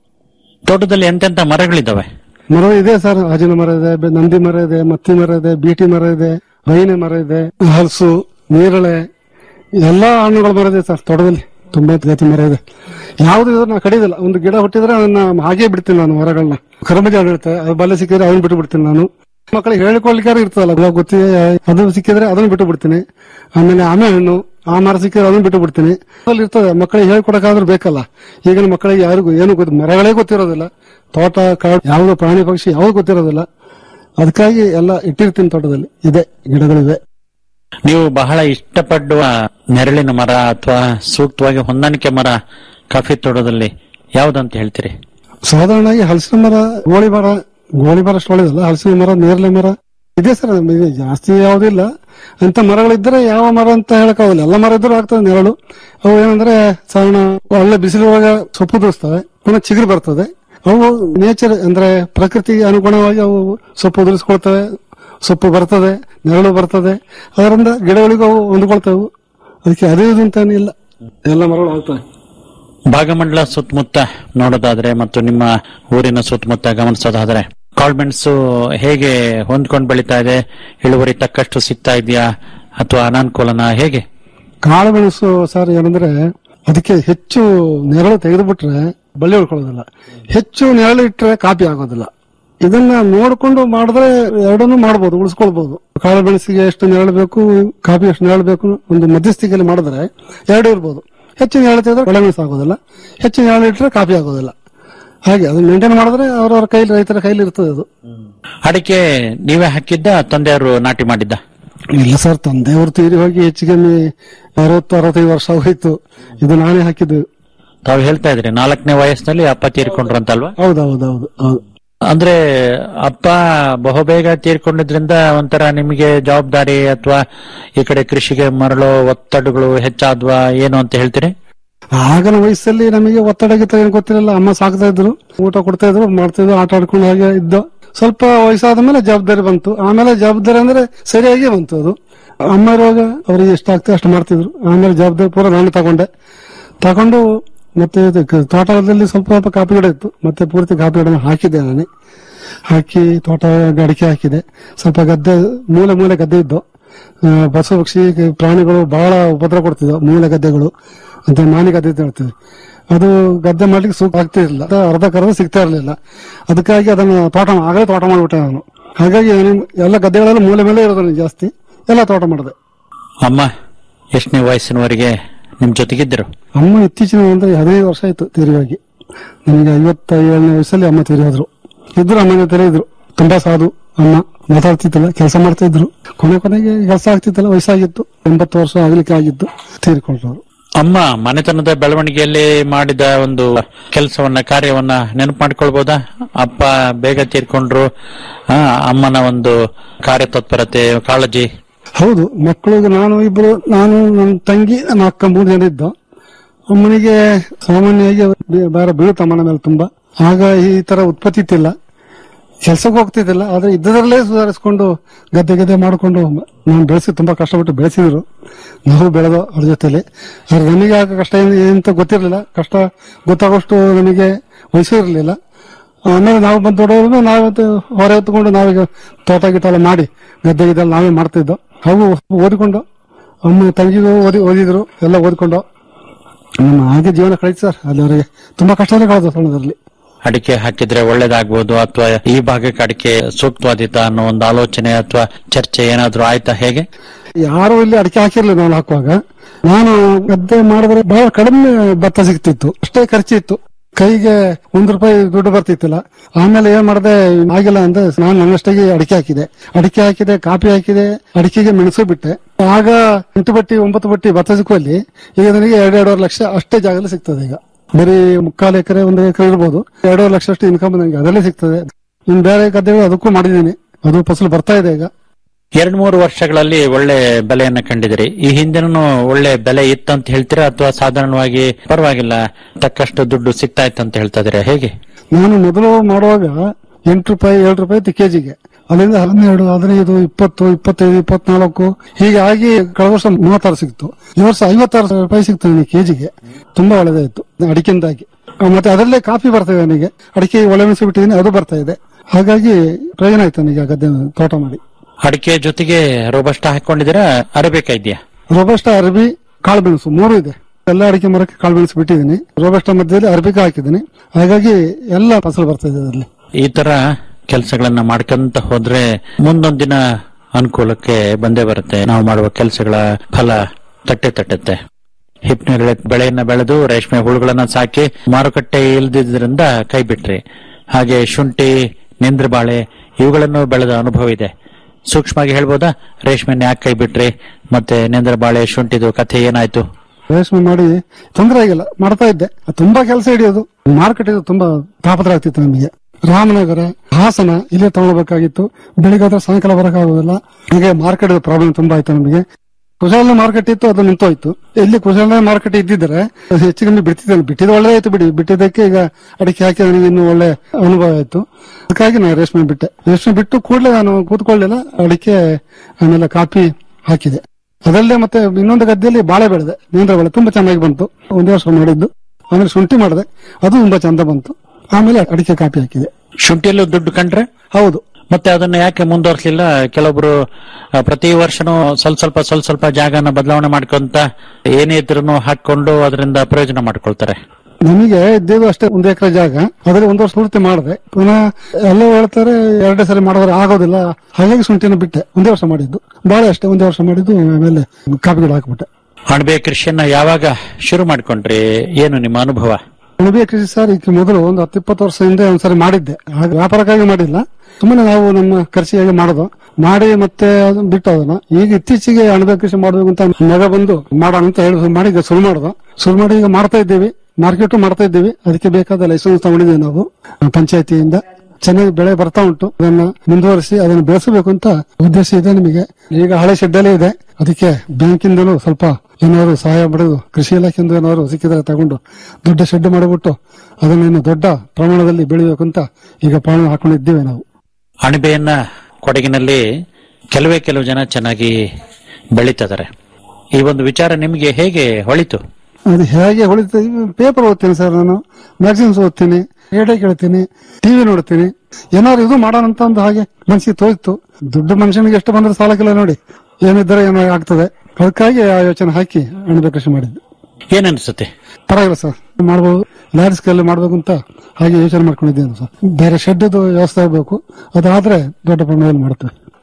ತೋಟದಲ್ಲಿ ಎಂತೆಂತ ಮರಗಳಿದ್ದಾವೆ ಮರ ಇದೆ ಸರ್ ಹಾಜಿನ ಮರ ಇದೆ ಬೆ- ನಂದಿ ಮರ ಇದೆ ಮತ್ತಿ ಮರ ಇದೆ ಬೀಟಿ ಮರ ಇದೆ ಬೈನೆ ಮರ ಇದೆ ಹಲಸು ನೇರಳೆ ಎಲ್ಲಾ ಹಣ್ಣುಗಳ ಮರ ಇದೆ ಸರ್ ತೋಟದಲ್ಲಿ ತುಂಬಾ ಜಾತಿ ಮರ ಇದೆ ಯಾವ್ದು ಇದ್ರೆ ನಾ ಕಡಿಯೋದಿಲ್ಲ ಒಂದು ಗಿಡ ಹುಟ್ಟಿದ್ರೆ ಅದನ್ನ ಹಾಗೆ ಬಿಡ್ತೀನಿ ನಾನು ಮರಗಳನ್ನ ಕರ್ಮಜ ಇರುತ್ತೆ ಅದು ಬಲ್ಲೆ ಸಿಕ್ಕಿದ್ರೆ ಅದನ್ನ ಬಿಟ್ಟು ಬಿಡ್ತೀನಿ ನಾನು ಮಕ್ಕಳಿಗೆ ಹೇಳಿಕೊಳ್ಳಿಕ್ಕೆ ಇರ್ತದಲ್ಲ ಇವಾಗ ಗೊತ್ತಿದೆ ಅದು ಸಿಕ್ಕಿದ್ರೆ ಅದನ್ನ ಬಿಟ್ಟು ಬಿಡ್ತೀನಿ ಆಮೇಲೆ ಆಮೆ ಹಣ್ಣು ಆ ಮರ ಸಿಕ್ಕಿದ್ರೆ ಅದನ್ನ ಬಿಟ್ಟು ಬಿಡ್ತೀನಿ ಅದ್ರಲ್ಲಿ ಇರ್ತದೆ ಮಕ್ಕಳಿಗೆ ಹೇಳ್ಕೊಡಕ್ಕಾದ್ರೂ ಬೇಕಲ್ಲ ಈಗಿನ ಮಕ್ಕಳಿಗೆ ಯಾರಿಗೂ ಏನು ಗೊತ್ತು ಮರಗಳೇ ಗೊತ್ತಿರೋದಿಲ್ಲ ತೋಟ ಕಾಡು ಯಾವ್ದು ಪ್ರಾಣಿ ಪಕ್ಷಿ ಯಾವ್ದು ಗೊತ್ತಿರೋದಿಲ್ಲ ಅದಕ್ಕಾಗಿ ಎಲ್ಲ ಇಟ್ಟಿರ್ತೀನಿ ತೋಟದಲ್ಲಿ ಇದೆ ಗಿಡಗಳಿವೆ ನೀವು ಬಹಳ ಇಷ್ಟಪಡುವ ನೆರಳಿನ ಮರ ಅಥವಾ ಸೂಕ್ತವಾಗಿ ಹೊಂದಾಣಿಕೆ ಮರ ಕಾಫಿ ತೋಟದಲ್ಲಿ ಯಾವ್ದಂತ ಹೇಳ್ತೀರಿ ಸಾಧಾರಣವಾಗಿ ಹಲಸಿನ ಮರ ಗೋಳಿ ಮರ ಗೋಳಿ ಮರ ಅಷ್ಟು ಒಳ್ಳೇದಲ್ಲ ಹಲಸಿನ ಮರ ನೇರಳೆ ಮರ ಇದೆ ಸರ್ ನಮಗೆ ಜಾಸ್ತಿ ಯಾವುದಿಲ್ಲ ಅಂತ ಮರಗಳಿದ್ರೆ ಯಾವ ಮರ ಅಂತ ಹೇಳಕ್ಕಾಗಲ್ಲ ಎಲ್ಲ ಮರ ಇದ್ರೂ ಆಗ್ತದೆ ನೆರಳು ಅವು ಏನಂದ್ರೆ ಸಾಧಾರಣ ಒಳ್ಳೆ ಬಿಸಿಲುವಾಗ ಸೊಪ್ಪು ಉದುರಿಸ್ತವೆ ಪುನಃ ಚಿಗುರು ಬರ್ತದೆ ಅವು ನೇಚರ್ ಅಂದ್ರೆ ಪ್ರಕೃತಿಗೆ ಅನುಗುಣವಾಗಿ ಅವು ಸೊಪ್ಪು ಉದುರಿಸ್ಕೊಳ್ತವೆ ಸೊಪ್ಪು ಬರ್ತದೆ ನೆರಳು ಬರ್ತದೆ ಅದರಿಂದ ಗಿಡಗಳಿಗೂ ಅವು ಹೊಂದ್ಕೊಳ್ತವೆ ಅದಕ್ಕೆ ಅದೇ ಇದು ಅಂತ ಏನಿಲ್ಲ ಎಲ್ಲ ಮರಗಳು ಆಗ್ತವೆ ಭಾಗಮಂಡಲ ಸುತ್ತಮುತ್ತ ನೋಡೋದಾದ್ರೆ ಮತ್ತು ನಿಮ್ಮ ಊರಿನ ಸುತ್ತಮುತ್ತ ಗಮನಿಸೋದಾದ್ರೆ ಕಾಳ್ಮೆಣಸು ಹೇಗೆ ಹೊಂದ್ಕೊಂಡು ಬೆಳೀತಾ ಇದೆ ಇಳುವರಿ ತಕ್ಕಷ್ಟು ಸಿಗ್ತಾ ಇದೆಯಾ ಅಥವಾ ಅನಾನುಕೂಲನ ಹೇಗೆ ಕಾಳು ಮೆಣಸು ಸರ್ ಏನಂದ್ರೆ ಅದಕ್ಕೆ ಹೆಚ್ಚು ನೆರಳು ತೆಗೆದುಬಿಟ್ರೆ ಬಳ್ಳಿ ಉಳ್ಕೊಳ್ಳೋದಿಲ್ಲ ಹೆಚ್ಚು ನೆರಳು ಇಟ್ಟರೆ ಕಾಪಿ ಆಗೋದಿಲ್ಲ ಇದನ್ನ ನೋಡ್ಕೊಂಡು ಮಾಡಿದ್ರೆ ಎರಡನ್ನೂ ಮಾಡ್ಬೋದು ಉಳಿಸ್ಕೊಳ್ಬಹುದು ಕಾಳು ಮೆಣಸಿಗೆ ಎಷ್ಟು ನೆರಳು ಬೇಕು ಕಾಫಿ ಎಷ್ಟು ನೆರಳು ಬೇಕು ಒಂದು ಮಧ್ಯಸ್ಥಿಕೆಯಲ್ಲಿ ಮಾಡಿದ್ರೆ ಎರಡು ಇರ್ಬೋದು ಹೆಚ್ಚು ನೆರಳು ತೆಗೆದ್ರೆ ಒಳ್ಳೆ ಮೆಣಸು ಆಗೋದಿಲ್ಲ ಹೆಚ್ಚು ನೆರಳು ಇಟ್ಟರೆ ಕಾಫಿ ಆಗೋದಿಲ್ಲ ಹಾಗೆ ಅದನ್ನ ಮೇಂಟೈನ್ ಮಾಡಿದ್ರೆ ಅವ್ರವ್ರ ಕೈಲಿ ರೈತರ ಕೈಲಿ ಇರ್ತದೆ ಅದು ಅಡಿಕೆ ನೀವೇ ಹಾಕಿದ್ದ ತಂದೆಯವರು ನಾಟಿ ಮಾಡಿದ್ದ ಇಲ್ಲ ಸರ್ ತಂದೆಯವರು ತೀರಿ ಹೋಗಿ ಹೆಚ್ಚು ಕಮ್ಮಿ ಅರವತ್ತು ಅರವತ್ತೈದು ವರ್ಷ ಹೋಯ್ತು ಇದು ನಾನೇ ಹಾಕಿದ್ದು ತಾವು ಹೇಳ್ತಾ ಇದ್ರಿ ನಾಲ್ಕನೇ ವಯಸ್ಸಿನಲ್ಲಿ ಅಪ್ಪ ತೀರ್ಕೊಂಡ್ರು ಅಂತಲ್ವಾ ಹೌದೌದೌದು ಹೌದು ಅಂದ್ರೆ ಅಪ್ಪ ಬಹುಬೇಗ ತೀರ್ಕೊಂಡಿದ್ರಿಂದ ಒಂಥರ ನಿಮಗೆ ಜವಾಬ್ದಾರಿ ಅಥವಾ ಈ ಕಡೆ ಕೃಷಿಗೆ ಮರಳೋ ಒತ್ತಡಗಳು ಹೆಚ್ಚಾದ್ವಾ ಏನು ಅಂತ ಹೇಳ್ತೀರಿ ಆಗನ ವಯಸ್ಸಲ್ಲಿ ನಮಗೆ ಒತ್ತಡ ಗಿತ್ತ ಏನು ಗೊತ್ತಿರಲಿಲ್ಲ ಅಮ್ಮ ಸಾಕ್ತಾ ಇದ್ರು ಊಟ ಕೊಡ್ತಾ ಇದ್ರು ಮಾಡ್ತಿದ್ರು ಆಟ ಆಡ್ಕೊಂಡು ಹಾಗೆ ಇದ್ದು ಸ್ವಲ್ಪ ವಯಸ್ಸಾದ ಮೇಲೆ ಜವಾಬ್ದಾರಿ ಬಂತು ಆಮೇಲೆ ಜವಾಬ್ದಾರಿ ಅಂದ್ರೆ ಸರಿಯಾಗಿ ಬಂತು ಅದು ಅಮ್ಮ ಇರುವಾಗ ಅವ್ರಿಗೆ ಎಷ್ಟು ಆಗ್ತದೆ ಅಷ್ಟು ಮಾಡ್ತಿದ್ರು ಆಮೇಲೆ ಜವಾಬ್ದಾರಿ ಪೂರ ನಾನು ತಗೊಂಡೆ ತಗೊಂಡು ಮತ್ತೆ ಇದು ಕ- ತೋಟದಲ್ಲಿ ಸ್ವಲ್ಪ ಸ್ವಲ್ಪ ಕಾಪಿ ಗಿಡ ಇತ್ತು ಮತ್ತೆ ಪೂರ್ತಿ ಕಾಪಿ ಗಿಡ ಹಾಕಿದ್ದೆ ನಾನೇ ಹಾಕಿ ತೋಟ ಅಡಿಕೆ ಹಾಕಿದೆ ಸ್ವಲ್ಪ ಗದ್ದೆ ಮೂಲೆ ಮೂಲೆ ಗದ್ದೆ ಇದ್ದು ಆ, ಪಶು ಪಕ್ಷಿ ಪ್ರಾಣಿಗಳು ಬಹಳ ಉಪದ್ರ ಕೊಡ್ತಿದ್ವು ಮೂಲೆ ಗದ್ದೆಗಳು ಅಂತ ಮಾನಿ ಗದ್ದೆ ಅಂತ ಹೇಳ್ತೀವಿ ಅದು ಗದ್ದೆ ಮಾಡ್ಲಿಕ್ಕೆ ಸೂಕ್ತ ಆಗ್ತಿರ್ಲಿಲ್ಲ ಅದು ಅರ್ಧ ಕರ್ಧ ಸಿಗ್ತಾ ಇರಲಿಲ್ಲ ಅದಕ್ಕಾಗಿ ಅದನ್ನು ತೋಟ ಆಗಲೇ ತೋಟ ಮಾಡಿಬಿಟ್ಟೆ ನಾನು ಹಾಗಾಗಿ ನಾನು ಎಲ್ಲ ಗದ್ದೆಗಳೆಲ್ಲ ಮೂಲೆ ಮೇಲೆ ಇರೋದು ನನಗೆ ಜಾಸ್ತಿ ಎಲ್ಲ ತೋಟ ಮಾಡಿದೆ ಅಮ್ಮ ಎಷ್ಟನೇ ವಯಸ್ಸಿನವರೆಗೆ ನಿಮ್ ಜೊತೆಗಿದ್ದರು ಅಮ್ಮ ಇತ್ತೀಚಿನ ಅಂದ್ರೆ ಹದಿನೈದು ವರ್ಷ ಆಯ್ತು ತೀರಿಯಾಗಿ ನನಗೆ ಐವತ್ತ ಏಳನೇ ವಯಸ್ಸಲ್ಲಿ ಅಮ್ಮ ತೀರಿ ಹೋದ್ರು ಇದ್ರು ಅಮ್ಮನ ಜೊತೆಲೇ ಇದ್ರು ತುಂಬಾ ಸಾಧು ಅಮ್ಮ ಮಾತಾಡ್ತಿದ್ದಲ್ಲ ಕೆಲಸ ಮಾಡ್ತಾ ಇದ್ರು ಕೊನೆ ಕೊನೆಗೆ ಕೆಲಸ ಆಗ್ತಿತ್ತಲ್ಲ ವಯಸ್ಸಾಗಿತ್ತು ಎಂಬತ್ತು ವರ್ಷ ಆಗ್ಲಿಕ್ಕೆ ಆಗಿತ್ತು ತೀರಿಕೊಂಡ್ರು ಅವ್ರು. ಅಮ್ಮ ಮನೆತನದ ಬೆಳವಣಿಗೆಯಲ್ಲಿ ಮಾಡಿದ ಒಂದು ಕೆಲಸವನ್ನ ಕಾರ್ಯವನ್ನ ನೆನಪು ಮಾಡ್ಕೊಳ್ಬೋದಾ ಅಪ್ಪ ಬೇಗ ತೀರ್ಕೊಂಡ್ರು ಆ, ಅಮ್ಮನ ಒಂದು ಕಾರ್ಯತತ್ಪರತೆ ಕಾಳಜಿ ಹೌದು ಮಕ್ಕಳಿಗೆ ನಾನು ಇಬ್ರು ನಾನು ನನ್ನ ತಂಗಿ ನನ್ನ ಅಕ್ಕ ಮೂರು ಜನ ಇದ್ದು ಅಮ್ಮನಿಗೆ ಸಾಮಾನ್ಯವಾಗಿ ಬೇ- ಭಾರ ಬೀಳುತ್ತೆ ಅಮ್ಮನ ಮೇಲೆ ತುಂಬಾ ಆಗ ಈ ತರ ಉತ್ಪತ್ತಿ ಇತ್ತಿಲ್ಲ ಕೆಲ್ಸಕ್ಕೆ ಹೋಗ್ತಿದ್ದಿಲ್ಲ ಆದ್ರೆ ಇದ್ದದರಲ್ಲೇ ಸುಧಾರಿಸ್ಕೊಂಡು ಗದ್ದೆ ಗದ್ದೆ ಮಾಡಿಕೊಂಡು ನಾನು ಬೆಳೆಸಿ ತುಂಬಾ ಕಷ್ಟಪಟ್ಟು ಬೆಳೆಸಿದ್ರು ನಾವು ಬೆಳೆದೋ ಅವ್ರ ಜೊತೆಲಿ ಆದ್ರೆ ನಮಗೆ ಆಗ ಕಷ್ಟ ಏನು ಏನಂತ ಗೊತ್ತಿರಲಿಲ್ಲ ಕಷ್ಟ ಗೊತ್ತಾಗೋಷ್ಟು ನಮಗೆ ವಯಸ್ಸು ಇರಲಿಲ್ಲ ಆಮೇಲೆ ನಾವು ಬಂದು ದೊಡ್ಡವರು ನಾವತ್ತು ಹೊರ ಹೊತ್ಕೊಂಡು ನಾವೀಗ ತೋಟ ಗೀಟ ಎಲ್ಲ ಮಾಡಿ ಗದ್ದೆ ಗಿದ್ದೆ ಎಲ್ಲ ನಾವೇ ಮಾಡ್ತಿದ್ದೋ ಅವು ಓದಿಕೊಂಡು ಅಮ್ಮ ತಂಗಿಗೂ ಓದಿ ಓದಿದ್ರು ಎಲ್ಲ ಓದ್ಕೊಂಡು ನಮ್ಮ ಹಾಗೆ ಜೀವನ ಕಳೀತು ಸರ್ ಅಲ್ಲಿವರೆಗೆ ತುಂಬಾ ಕಷ್ಟನೇ ಕಳೆದು ಸಣ್ಣದರಲ್ಲಿ ಅಡಿಕೆ ಹಾಕಿದ್ರೆ ಒಳ್ಳೇದಾಗ್ಬೋದು ಅಥವಾ ಈ ಭಾಗಕ್ಕೆ ಅಡಿಕೆ ಸೂಕ್ತವಾದಿತ ಅನ್ನೋ ಒಂದು ಆಲೋಚನೆ ಅಥವಾ ಚರ್ಚೆ ಏನಾದ್ರೂ ಆಯ್ತಾ ಹೇಗೆ ಯಾರು ಇಲ್ಲಿ ಅಡಿಕೆ ಹಾಕಿರ್ಲಿಲ್ಲ ನಾವು ಹಾಕುವಾಗ ನಾನು ಗದ್ದೆ ಮಾಡಿದ್ರೆ ಬಹಳ ಕಡಿಮೆ ಭತ್ತ ಸಿಗ್ತಿತ್ತು ಅಷ್ಟೇ ಖರ್ಚಿತ್ತು ಕೈಗೆ ಒಂದು ರೂಪಾಯಿ ದುಡ್ಡು ಬರ್ತಿತ್ತಿಲ್ಲ ಆಮೇಲೆ ಏನ್ ಮಾಡಿದೆ ಆಗಿಲ್ಲ ಅಂದ್ರೆ ನಾನು ನನ್ನಷ್ಟಾಗಿ ಅಡಿಕೆ ಹಾಕಿದೆ ಅಡಿಕೆ ಹಾಕಿದೆ ಕಾಫಿ ಹಾಕಿದೆ ಅಡಿಕೆಗೆ ಮೆಣಸು ಬಿಟ್ಟೆ ಆಗ ಎಂಟು ಬಟ್ಟಿ ಒಂಬತ್ತು ಬಟ್ಟಿ ಭತ್ತ ಸಿಕ್ಕುವಲ್ಲಿ ಈಗ ನನಗೆ ಎರಡು ಎರಡೂವರೆ ಲಕ್ಷ ಅಷ್ಟೇ ಜಾಗದಲ್ಲಿ ಸಿಗ್ತದೆ ಈಗ ಬರೀ ಮುಕ್ಕಾಲು ಎಕರೆ ಒಂದು ಎಕರೆ ಇರ್ಬೋದು ಎರಡೂವರೆ ಲಕ್ಷ ಅಷ್ಟು ಇನ್ಕಮ್ ನನಗೆ ಅದರಲ್ಲೇ ಸಿಗ್ತದೆ ಇನ್ನು ಬೇರೆ ಗದ್ದೆಗಳು ಅದಕ್ಕೂ ಮಾಡಿದ್ದೀನಿ ಅದು ಫಸಲು ಬರ್ತಾ ಇದೆ ಈಗ ಎರಡ್ ಮೂರು ವರ್ಷಗಳಲ್ಲಿ ಒಳ್ಳೆ ಬೆಲೆಯನ್ನ ಕಂಡಿದಿರಿ ಈ ಹಿಂದೆನೂ ಒಳ್ಳೆ ಬೆಲೆ ಇತ್ತಂತ ಹೇಳ್ತೀರಾ ಅಥವಾ ಸಾಧಾರಣವಾಗಿ ಪರವಾಗಿಲ್ಲ ತಕ್ಕಷ್ಟು ದುಡ್ಡು ಸಿಗ್ತಾ ಇತ್ತಂತ ಹೇಳ್ತಾ ಇದೀರಾ ಹೇಗೆ ನಾನು ಮೊದಲು ಮಾಡುವಾಗ ಎಂಟು ರೂಪಾಯಿ ಏಳು ರೂಪಾಯಿ ಇತ್ತು ಕೆಜಿಗೆ ಅಲ್ಲಿಂದ ಹನ್ನೆರಡು ಹದಿನೈದು ಇಪ್ಪತ್ತು ಇಪ್ಪತ್ತೈದು ಇಪ್ಪತ್ನಾಲ್ಕು ಹೀಗೆ ಆಗಿ ಕಳೆದ ವರ್ಷ ಮೂವತ್ತಾರು ಸಿಕ್ತು ಈ ವರ್ಷ ಐವತ್ತಾರು ರೂಪಾಯಿ ಸಿಕ್ತು ನನಗೆ ಕೆಜಿಗೆ ತುಂಬಾ ಒಳ್ಳೆದಾಯ್ತು ಅಡಿಕೆಯಿಂದಾಗಿ ಆ, ಮತ್ತೆ ಅದರಲ್ಲೇ ಕಾಫಿ ಬರ್ತದೆ ನನಗೆ ಅಡಿಕೆ ಒಳೆ ಮೆಣಸು ಬಿಟ್ಟಿದ್ದೀನಿ ಅದು ಬರ್ತಾ ಇದೆ ಹಾಗಾಗಿ ಪ್ರಯೋಜನ ಆಯ್ತು ನನಗೆ ಆ ಗದ್ದೆ ತೋಟ ಮಾಡಿ ಅಡಿಕೆ ಜೊತೆಗೆ ರೋಬಸ್ಟ ಹಾಕೊಂಡಿದ್ದೀರಾ ಅರಬೇಕಾ ಇದೆಯಾ ರೋಬಸ್ಟ ಅರಬಿ ಕಾಳು ಮೆಣಸು ಮೂರು ಇದೆ ಎಲ್ಲ ಅಡಿಕೆ ಮರಕ್ಕೆ ಕಾಳು ಮೆಣಸು ಬಿಟ್ಟಿದ್ದೀನಿ ರೋಬಸ್ಟ ಮಧ್ಯದಲ್ಲಿ ಅರಬಿಕ ಹಾಕಿದ್ದೀನಿ ಹಾಗಾಗಿ ಎಲ್ಲ ಫಸಲು ಬರ್ತಾ ಇದೆ ಅದರಲ್ಲಿ ಈ ತರ ಕೆಲಸಗಳನ್ನ ಮಾಡ್ಕೊಂತ ಹೋದ್ರೆ ಮುಂದೊಂದಿನ ಅನುಕೂಲಕ್ಕೆ ಬಂದೇ ಬರುತ್ತೆ ನಾವು ಮಾಡುವ ಕೆಲಸಗಳ ಫಲ ತಟ್ಟೆ ತಟ್ಟುತ್ತೆ ಹಿಪ್ನೆ ಬೆಳೆಯನ್ನ ಬೆಳೆದು ರೇಷ್ಮೆ ಹುಳುಗಳನ್ನ ಸಾಕಿ ಮಾರುಕಟ್ಟೆ ಇಲ್ದಿದ್ರಿಂದ ಕೈ ಬಿಟ್ರಿ ಹಾಗೆ ಶುಂಠಿ ನೆಂದ್ರ ಬಾಳೆ ಇವುಗಳನ್ನು ಬೆಳೆದ ಅನುಭವ ಇದೆ ಸೂಕ್ಷ್ಮವಾಗಿ ಹೇಳ್ಬೋದಾ ರೇಷ್ಮೆನ ಯಾಕೆ ಕೈ ಬಿಟ್ರಿ ಮತ್ತೆ ನೆಂದ್ರ ಬಾಳೆ ಶುಂಠಿದು ಕಥೆ ಏನಾಯ್ತು ರೇಷ್ಮೆ ಮಾಡಿ ತೊಂದರೆ ಆಗಿಲ್ಲ ಮಾಡ್ತಾ ಇದ್ದೆ ಅದು ತುಂಬಾ ಕೆಲಸ ಹಿಡಿಯೋದು ಮಾರ್ಕೆಟ್ ಇದು ತುಂಬಾ ತಾಪತ್ರ ಆಗ್ತಿತ್ತು ನಮಗೆ ರಾಮನಗರ ಹಾಸನ ಇಲ್ಲೇ ತಗೊಳ್ಬೇಕಾಗಿತ್ತು ಬೆಳಿಗ್ಗೆ ಹೋದ್ರೆ ಸಾಯಂಕಾಲ ಬರಕ್ಕಾಗೋದಿಲ್ಲ ಹಾಗೆ ಮಾರ್ಕೆಟ್ ಪ್ರಾಬ್ಲಮ್ ತುಂಬಾ ಆಯ್ತು ನಮಗೆ ಕುಶಾಲ ಮಾರ್ಕೆಟ್ ಇತ್ತು ಅದು ನಿಂತೋಯ್ತು ಇಲ್ಲಿ ಕುಶಾಲ ಮಾರ್ಕೆಟ್ ಇದ್ದಿದ್ರೆ ಅದು ಹೆಚ್ಚು ಕಮ್ಮಿ ಬಿಡ್ತಿದ್ದೆ ಬಿಟ್ಟಿದ್ದು ಒಳ್ಳೆದಾಯ್ತು ಬಿಡಿ ಬಿಟ್ಟಿದ್ದಕ್ಕೆ ಈಗ ಅಡಿಕೆ ಹಾಕಿ ನನಗೆ ಇನ್ನು ಒಳ್ಳೆ ಅನುಭವ ಆಯ್ತು ಅದಕ್ಕಾಗಿ ನಾನು ರೇಷ್ಮೆ ಬಿಟ್ಟೆ ರೇಷ್ಮೆ ಬಿಟ್ಟು ಕೂಡಲೇ ನಾನು ಕೂತ್ಕೊಳ್ಳಿಲ್ಲ ಅಡಿಕೆ ಆಮೇಲೆ ಕಾಫಿ ಹಾಕಿದೆ ಅದಲ್ಲದೆ ಮತ್ತೆ ಇನ್ನೊಂದು ಗದ್ದೆಯಲ್ಲಿ ಬಾಳೆ ಬೆಳೆದೆ ನೇಂದ್ರ ಬಾಳೆ ತುಂಬಾ ಚೆನ್ನಾಗಿ ಬಂತು ಒಂದೇ ವರ್ಷ ಮಾಡಿದ್ದು ಆಮೇಲೆ ಶುಂಠಿ ಮಾಡಿದೆ ಅದು ತುಂಬಾ ಚಂದ ಬಂತು ಆಮೇಲೆ ಅಡಿಕೆ ಕಾಫಿ ಹಾಕಿದೆ ಶುಂಠಿಯಲ್ಲೂ ದುಡ್ಡು ಕಂಡ್ರೆ ಹೌದು ಮತ್ತೆ ಅದನ್ನ ಯಾಕೆ ಮುಂದುವರ್ಸಲಿಲ್ಲ ಕೆಲವೊಬ್ರು ಆ, ಪ್ರತಿ ವರ್ಷನೂ ಸ್ವಲ್ಪ ಸ್ವಲ್ಪ ಸ್ವಲ್ಪ ಸ್ವಲ್ಪ ಜಾಗನ ಬದಲಾವಣೆ ಮಾಡ್ಕೊಂತ ಏನೇ ಇದ್ರೂ ಹಾಕೊಂಡು ಅದರಿಂದ ಪ್ರಯೋಜನ ಮಾಡ್ಕೊಳ್ತಾರೆ ನಮಗೆ ಇದ್ದಿದ್ದು ಅಷ್ಟೇ ಒಂದು ಎಕರೆ ಜಾಗ ಅದರಲ್ಲಿ ಒಂದು ವರ್ಷ ಪೂರ್ತಿ ಮಾಡಿದೆ ಪುನಃ ಎಲ್ಲ ಹೇಳ್ತಾರೆ ಎರಡೇ ಸರಿ ಮಾಡಿದ್ರೆ ಆಗೋದಿಲ್ಲ ಹಾಗಾಗಿ ಶುಂಠಿನ ಬಿಟ್ಟೆ ಒಂದೇ ವರ್ಷ ಮಾಡಿದ್ದು ಬಾಳೆ ಅಷ್ಟೇ ಒಂದೇ ವರ್ಷ ಮಾಡಿದ್ದು ಆಮೇಲೆ ಕಾಫಿ ಗಿಡ ಹಾಕ್ಬಿಟ್ಟೆ ಅಣಬೆ ಕೃಷಿಯನ್ನ ಯಾವಾಗ ಶುರು ಮಾಡ್ಕೊಂಡ್ರಿ ಏನು ನಿಮ್ಮ ಅನುಭವ ಅಣಬೆ ಕೃಷಿ ಸರ್ ಇದಕ್ಕೆ ಮೊದಲು ಒಂದು ಹತ್ತು ಇಪ್ಪತ್ತು ವರ್ಷ ಹಿಂದೆ ಒಂದ್ಸರಿ ಮಾಡಿದ್ದೆ ಆಗ ವ್ಯಾಪಾರಕ್ಕಾಗಿ ಮಾಡಿಲ್ಲ ಸುಮ್ಮನೆ ನಾವು ನಮ್ಮ ಖರ್ಚಿಗಾಗಿ ಮಾಡೋದು ಮಾಡಿ ಮತ್ತೆ ಅದನ್ನ ಬಿಟ್ಟು ಅದನ್ನ ಈಗ ಇತ್ತೀಚೆಗೆ ಅಣಬೆ ಕೃಷಿ ಮಾಡಬೇಕು ಅಂತ ಮಗ ಬಂದು ಮಾಡೋಣ ಅಂತ ಹೇಳಿ ಮಾಡಿ ಈಗ ಶುರು ಮಾಡೋದು ಶುರು ಮಾಡಿ ಈಗ ಮಾಡ್ತಾ ಇದ್ದೀವಿ ಮಾರ್ಕೆಟ್ ಮಾಡ್ತಾ ಇದ್ದೀವಿ ಅದಕ್ಕೆ ಬೇಕಾದ ಲೈಸೆನ್ಸ್ ತಗೊಂಡಿದ್ದೀವಿ ನಾವು ಪಂಚಾಯತಿಯಿಂದ ಚೆನ್ನಾಗಿ ಬೆಳೆ ಬರ್ತಾ ಉಂಟು ಅದನ್ನ ಮುಂದುವರಿಸಿ ಅದನ್ನು ಬೆಳೆಸಬೇಕು ಅಂತ ಉದ್ದೇಶ ಇದೆ ನಿಮಗೆ ಈಗ ಹಳೆ ಶೆಡ್ಡಲ್ಲೇ ಇದೆ ಅದಕ್ಕೆ ಬ್ಯಾಂಕಿಂದಲೂ ಸ್ವಲ್ಪ ಏನಾದ್ರು ಸಹಾಯ ಮಾಡೋದು ಕೃಷಿ ಇಲಾಖೆಯಿಂದ ಏನಾದ್ರು ಸಿಕ್ಕಿದ್ರೆ ತಗೊಂಡು ದೊಡ್ಡ ಶೆಡ್ ಮಾಡಿಬಿಟ್ಟು ಅದನ್ನ ಇನ್ನು ದೊಡ್ಡ ಪ್ರಮಾಣದಲ್ಲಿ ಬೆಳಿಬೇಕು ಅಂತ ಈಗ ಪ್ರಾಣ ಹಾಕೊಂಡಿದ್ದೇವೆ ನಾವು ಅಣಬೆಯನ್ನ ಕೊಡಗಿನಲ್ಲಿ ಕೆಲವೇ ಕೆಲವು ಜನ ಚೆನ್ನಾಗಿ ಬೆಳೀತಿದ್ದಾರೆ ಈ ಒಂದು ವಿಚಾರ ನಿಮಗೆ ಹೇಗೆ ಹೊಳಿತು ಅದು ಹೇಗೆ ಹೊಳಿತ ಪೇಪರ್ ಓದ್ತೀನಿ ಸರ್ ನಾನು ಮ್ಯಾಗಝಿನ್ಸ್ ಓದ್ತೀನಿ ರೇಡಿಯೋ ಕೇಳ್ತೀನಿ ಟಿವಿ ನೋಡ್ತೀನಿ ಏನಾದ್ರು ಇದು ಮಾಡೋಣ ಅಂತ ಒಂದು ಹಾಗೆ ಮನಸ್ಸಿಗೆ ತೋಯ್ತು ದುಡ್ಡು ಮನುಷ್ಯನಿಗೆ ಎಷ್ಟು ಬಂದ್ರೆ ಸಾಲಕ್ಕಿಲ್ಲ ನೋಡಿ ಏನಿದ್ರೆ ಏನೋ ಆಗ್ತದೆ ಅದಕ್ಕಾಗಿ ಆ ಯೋಚನೆ ಹಾಕಿ ಅಣಬೆ ಕೃಷಿ ಮಾಡಿದ್ದೆ ಏನನ್ಸುತ್ತೆ ಪರವಾಗಿಲ್ಲ ಸರ್ ಮಾಡಬಹುದು ಲಾರಿ ಸ್ಕೇಲ್ ಮಾಡ್ಬೇಕು ಅಂತ ಹಾಗೆ ಯೋಚನೆ ಮಾಡ್ಕೊಂಡಿದ್ದೇನೆ ಸರ್ ಬೇರೆ ಶೆಡ್ ವ್ಯವಸ್ಥೆ ಆಗಬೇಕು ಅದಾದ್ರೆ ದೊಡ್ಡ ಪ್ರಮಾಣದಲ್ಲಿ ಮಾಡ್ತೇವೆ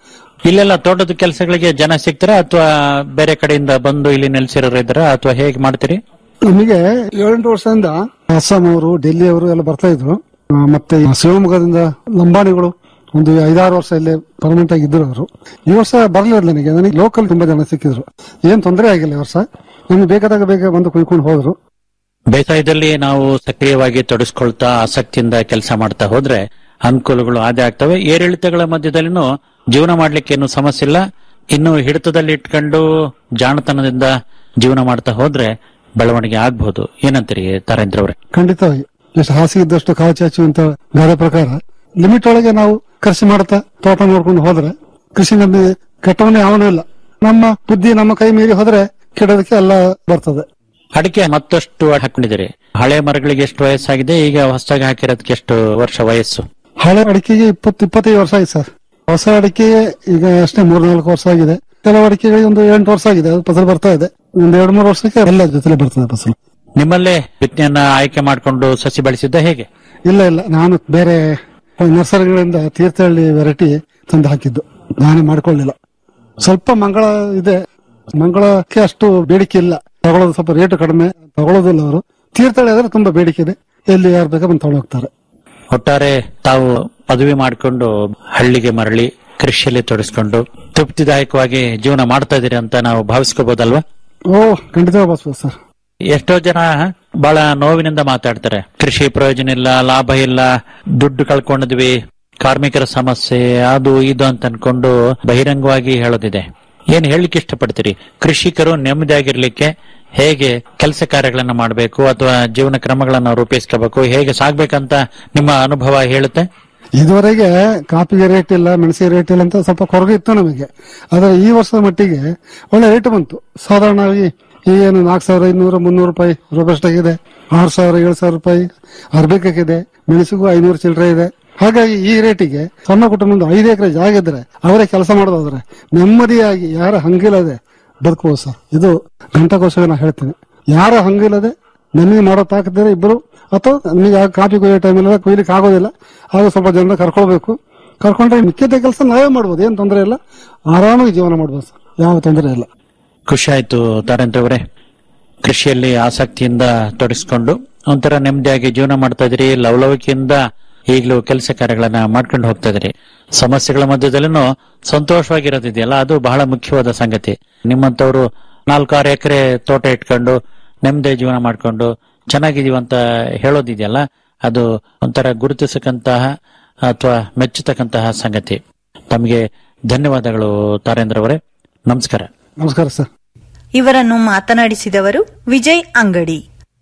ಇಲ್ಲೆಲ್ಲ ತೋಟದ ಕೆಲಸಗಳಿಗೆ ಜನ ಸಿಗ್ತಾರ ಅಥವಾ ಬೇರೆ ಕಡೆಯಿಂದ ಬಂದು ಇಲ್ಲಿ ನೆಲೆಸಿರೋರು ಇದ್ದಾರ ಅಥವಾ ಹೇಗೆ ಮಾಡ್ತೀರಿ ನಮಗೆ ಏಳೆಂಟು ವರ್ಷದಿಂದ ಅಸ್ಸಾಂ ಅವರು ಡೆಲ್ಲಿ ಅವರು ಎಲ್ಲ ಬರ್ತಾ ಇದ್ರು ಆ, ಮತ್ತೆ ಈ ಶಿವಮೊಗ್ಗದಿಂದ ಲಂಬಾಣಿಗಳು ಒಂದು ಐದಾರು ವರ್ಷ ಇಲ್ಲಿ ಪರ್ಮನೆಂಟ್ ಆಗಿ ಇದ್ರು ಅವರು ಈ ವರ್ಷ ಬರಲಿಲ್ಲ ನನಗೆ ನನಗೆ ಲೋಕಲ್ ತುಂಬಾ ಜನ ಸಿಕ್ಕಿದ್ರು ಏನ್ ತೊಂದರೆ ಆಗಿಲ್ಲ ಈ ವರ್ಷ ನಮ್ಗೆ ಬೇಕಾದಾಗ ಬೇಗ ಬಂದು ಕುಯ್ಕೊಂಡು ಹೋದ್ರು ಬೇಸಾಯದಲ್ಲಿ ನಾವು ಸಕ್ರಿಯವಾಗಿ ತೊಡಗಿಸ್ಕೊಳ್ತಾ ಆಸಕ್ತಿಯಿಂದ ಕೆಲಸ ಮಾಡ್ತಾ ಹೋದ್ರೆ ಅನುಕೂಲಗಳು ಆದೇ ಆಗ್ತವೆ ಏರಿಳಿತಗಳ ಮಧ್ಯದಲ್ಲಿನೂ ಜೀವನ ಮಾಡ್ಲಿಕ್ಕೆ ಏನು ಸಮಸ್ಯೆ ಇಲ್ಲ ಇನ್ನು ಹಿಡಿತದಲ್ಲಿ ಇಟ್ಕೊಂಡು ಜಾಣತನದಿಂದ ಜೀವನ ಮಾಡ್ತಾ ಹೋದ್ರೆ ಬೆಳವಣಿಗೆ ಆಗ್ಬಹುದು ಏನಂತೀರಿ ತಾರೇಂದ್ರ ಅವರೇ ಖಂಡಿತವಾಗಿ ಎಷ್ಟು ಹಾಸಿಗೆ ಇದ್ದಷ್ಟು ಕಾವು ಚಾಚು ಅಂತ ಗಾದೆ ಪ್ರಕಾರ ಲಿಮಿಟ್ ಒಳಗೆ ನಾವು ಕೃಷಿ ಮಾಡ್ತಾ ತೋಟ ನೋಡ್ಕೊಂಡು ಹೋದ್ರೆ ಕೃಷಿ ನಮಗೆ ಕೆಟ್ಟವನೇ ಯಾವನೂ ಇಲ್ಲ ನಮ್ಮ ಬುದ್ಧಿ ನಮ್ಮ ಕೈ ಮೀರಿ ಹೋದ್ರೆ ಕೆಡೋದಕ್ಕೆ ಎಲ್ಲ ಬರ್ತದೆ ಅಡಿಕೆ ಮತ್ತಷ್ಟು ಹಾಕೊಂಡಿದ್ದೀರಿ ಹಳೆ ಮರಗಳಿಗೆ ಎಷ್ಟು ವಯಸ್ಸಾಗಿದೆ ಈಗ ಹೊಸದಾಗಿ ಹಾಕಿರೋದಕ್ಕೆ ಎಷ್ಟು ವರ್ಷ ವಯಸ್ಸು ಹಳೆ ಅಡಿಕೆಗೆ ಇಪ್ಪತ್ತು ಇಪ್ಪತ್ತೈದು ವರ್ಷ ಆಗಿದೆ ಸರ್ ಹೊಸ ಅಡಿಕೆಗೆ ಈಗ ಅಷ್ಟೇ ಮೂರ್ನಾಲ್ಕು ವರ್ಷ ಆಗಿದೆ ಕೆಲವು ಅಡಿಕೆಗಳಿಗೆ ಒಂದು ಎಂಟು ವರ್ಷ ಆಗಿದೆ ಅದು ಫಸಲು ಬರ್ತಾ ಇದೆ ಒಂದು ಎರಡು ಮೂರು ವರ್ಷಕ್ಕೆ ಎಲ್ಲ ಜೊತೆಲೆ ಬರ್ತದೆ ಫಸಲು ನಿಮ್ಮಲ್ಲೇ ಬಿತ್ತನೆಯನ್ನ ಆಯ್ಕೆ ಮಾಡಿಕೊಂಡು ಸಸಿ ಬೆಳೆಸಿದ್ದ ಹೇಗೆ ಇಲ್ಲ ಇಲ್ಲ ನಾನು ಬೇರೆ ನರ್ಸರಿಗಳಿಂದ ತೀರ್ಥಹಳ್ಳಿ ವೆರೈಟಿ ತಂದು ಹಾಕಿದ್ದು ನಾನೇ ಮಾಡ್ಕೊಳ್ಳಿಲ್ಲ ಸ್ವಲ್ಪ ಮಂಗಳ ಇದೆ ಮಂಗಳಕ್ಕೆ ಅಷ್ಟು ಬೇಡಿಕೆ ಇಲ್ಲ ತಗೊಳ್ಳೋದು ಸ್ವಲ್ಪ ರೇಟ್ ಕಡಿಮೆ ತಗೊಳ್ಳೋದಿಲ್ಲ ಅವರು ತೀರ್ಥಹಳ್ಳಿ ಆದ್ರೆ ತುಂಬಾ ಬೇಡಿಕೆ ಇದೆ ಎಲ್ಲಿ ಯಾರು ಬೇಕಾ ಬಂದು ತಗೊಂಡು ಹೋಗ್ತಾರೆ ಒಟ್ಟಾರೆ ತಾವು ಪದವಿ ಮಾಡಿಕೊಂಡು ಹಳ್ಳಿಗೆ ಮರಳಿ ಕೃಷಿಯಲ್ಲಿ ತೊಡಗಿಸ್ಕೊಂಡು ತೃಪ್ತಿದಾಯಕವಾಗಿ ಜೀವನ ಮಾಡ್ತಾ ಇದೀರಿ ಅಂತ ನಾವು ಭಾವಿಸ್ಕೋಬಹುದಲ್ವಾ ಓ ಖಂಡಿತ ಬಾಸ್ಬೋದು ಸರ್ ಎಷ್ಟೋ ಜನ ಬಹಳ ನೋವಿನಿಂದ ಮಾತಾಡ್ತಾರೆ ಕೃಷಿ ಪ್ರಯೋಜನ ಇಲ್ಲ ಲಾಭ ಇಲ್ಲ ದುಡ್ಡು ಕಳ್ಕೊಂಡಿದ್ವಿ ಕಾರ್ಮಿಕರ ಸಮಸ್ಯೆ ಅದು ಇದು ಅಂತ ಅನ್ಕೊಂಡು ಬಹಿರಂಗವಾಗಿ ಹೇಳೋದಿದೆ ಏನ್ ಹೇಳಲಿಕ್ಕೆ ಇಷ್ಟಪಡ್ತೀರಿ ಕೃಷಿಕರು ನೆಮ್ಮದಿಯಾಗಿರ್ಲಿಕ್ಕೆ ಹೇಗೆ ಕೆಲಸ ಕಾರ್ಯಗಳನ್ನ ಮಾಡಬೇಕು ಅಥವಾ ಜೀವನ ಕ್ರಮಗಳನ್ನ ರೂಪಿಸ್ಕೋಬೇಕು ಹೇಗೆ ಸಾಗ್ಬೇಕಂತ ನಿಮ್ಮ ಅನುಭವ ಹೇಳುತ್ತೆ ಇದುವರೆಗೆ ಕಾಪಿಗೆ ರೇಟ್ ಇಲ್ಲ ಮೆಣಸಿಗೆ ರೇಟ್ ಇಲ್ಲ ಅಂತ ಸ್ವಲ್ಪ ಕೊರಗು ಇತ್ತು ನಮಗೆ ಆದ್ರೆ ಈ ವರ್ಷದ ಮಟ್ಟಿಗೆ ಒಳ್ಳೆ ರೇಟ್ ಬಂತು ಸಾಧಾರಣವಾಗಿ ಏನು ನಾಲ್ಕು ಸಾವಿರ ಇನ್ನೂರು ಮುನ್ನೂರು ರೂಪಾಯಿ ರೋಬಸ್ಟ್ ಆಗಿದೆ ಆರು ಸಾವಿರ ಏಳು ಸಾವಿರ ರೂಪಾಯಿ ಅರ್ಬೇಕಕ್ಕಿದೆ ಮೆಣಸಿಗೂ ಐನೂರು ಚಿಲ್ಲರೆ ಇದೆ ಹಾಗಾಗಿ ಈ ರೇಟಿಗೆ ಸಣ್ಣ ಕುಟುಂಬ ಒಂದು ಐದು ಎಕರೆ ಜಾಗ ಇದ್ರೆ ಅವರೇ ಕೆಲಸ ಮಾಡೋದಾದ್ರೆ ನೆಮ್ಮದಿಯಾಗಿ ಯಾರ ಹಂಗಿಲ್ಲದೆ ಬದುಕಬಹುದು ಸರ್ ಇದು ಘಂಟಾಕೋಶವಾಗಿ ನಾ ಹೇಳ್ತೇನೆ ಯಾರ ಹಂಗಿಲ್ಲದೆ ನಮಗೆ ಮಾಡೋ ತಾಕತ್ತಿದ್ರೆ ಇಬ್ಬರು ಅಥವಾ ನಮಗೆ ಆ ಕಾಫಿ ಕೊಯ್ಯೋ ಟೈಮಲ್ಲಿ ಕೊಯ್ಲಿಕ್ಕೆ ಆಗೋದಿಲ್ಲ ಆಗ ಸ್ವಲ್ಪ ಜನರ ಕರ್ಕೊಳ್ಬೇಕು ಕರ್ಕೊಂಡ್ರೆ ಮಿಕ್ಕಿದ ಕೆಲಸ ನಾವೇ ಮಾಡ್ಬೋದು ಏನ್ ತೊಂದರೆ ಇಲ್ಲ ಆರಾಮಾಗಿ ಜೀವನ ಮಾಡ್ಬೋದು ಸರ್ ಯಾವ ತೊಂದರೆ ಇಲ್ಲ ಖುಷಿ ಆಯ್ತು ತಾರೇಂದ್ರ ಅವರೇ ಕೃಷಿಯಲ್ಲಿ ಆಸಕ್ತಿಯಿಂದ ತೊಡಗಿಸ್ಕೊಂಡು ಒಂಥರ ನೆಮ್ಮದಿಯಾಗಿ ಜೀವನ ಮಾಡ್ತಾ ಇದ್ರಿ ಲವಲವಿಕೆಯಿಂದ ಈಗಲೂ ಕೆಲಸ ಕಾರ್ಯಗಳನ್ನ ಮಾಡ್ಕೊಂಡು ಹೋಗ್ತಾ ಇದ್ರಿ ಸಮಸ್ಯೆಗಳ ಮಧ್ಯದಲ್ಲೂ ಸಂತೋಷವಾಗಿರೋದಿದೆಯಲ್ಲ ಅದು ಬಹಳ ಮುಖ್ಯವಾದ ಸಂಗತಿ ನಿಮ್ಮಂತವ್ರು ನಾಲ್ಕಾರು ಎಕರೆ ತೋಟ ಇಟ್ಕೊಂಡು ನೆಮ್ಮದಿ ಜೀವನ ಮಾಡ್ಕೊಂಡು ಚೆನ್ನಾಗಿದೀವಿ ಅಂತ ಹೇಳೋದಿದೆಯಲ್ಲ ಅದು ಒಂಥರ ಗುರುತಿಸಕ್ಕಂತಹ ಅಥವಾ ಮೆಚ್ಚತಕ್ಕಂತಹ ಸಂಗತಿ ತಮಗೆ ಧನ್ಯವಾದಗಳು ತಾರೇಂದ್ರ ಅವರೇ ನಮಸ್ಕಾರ ನಮಸ್ಕಾರ ಸರ್ ಇವರನ್ನು ಮಾತನಾಡಿಸಿದವರು ವಿಜಯ್ ಅಂಗಡಿ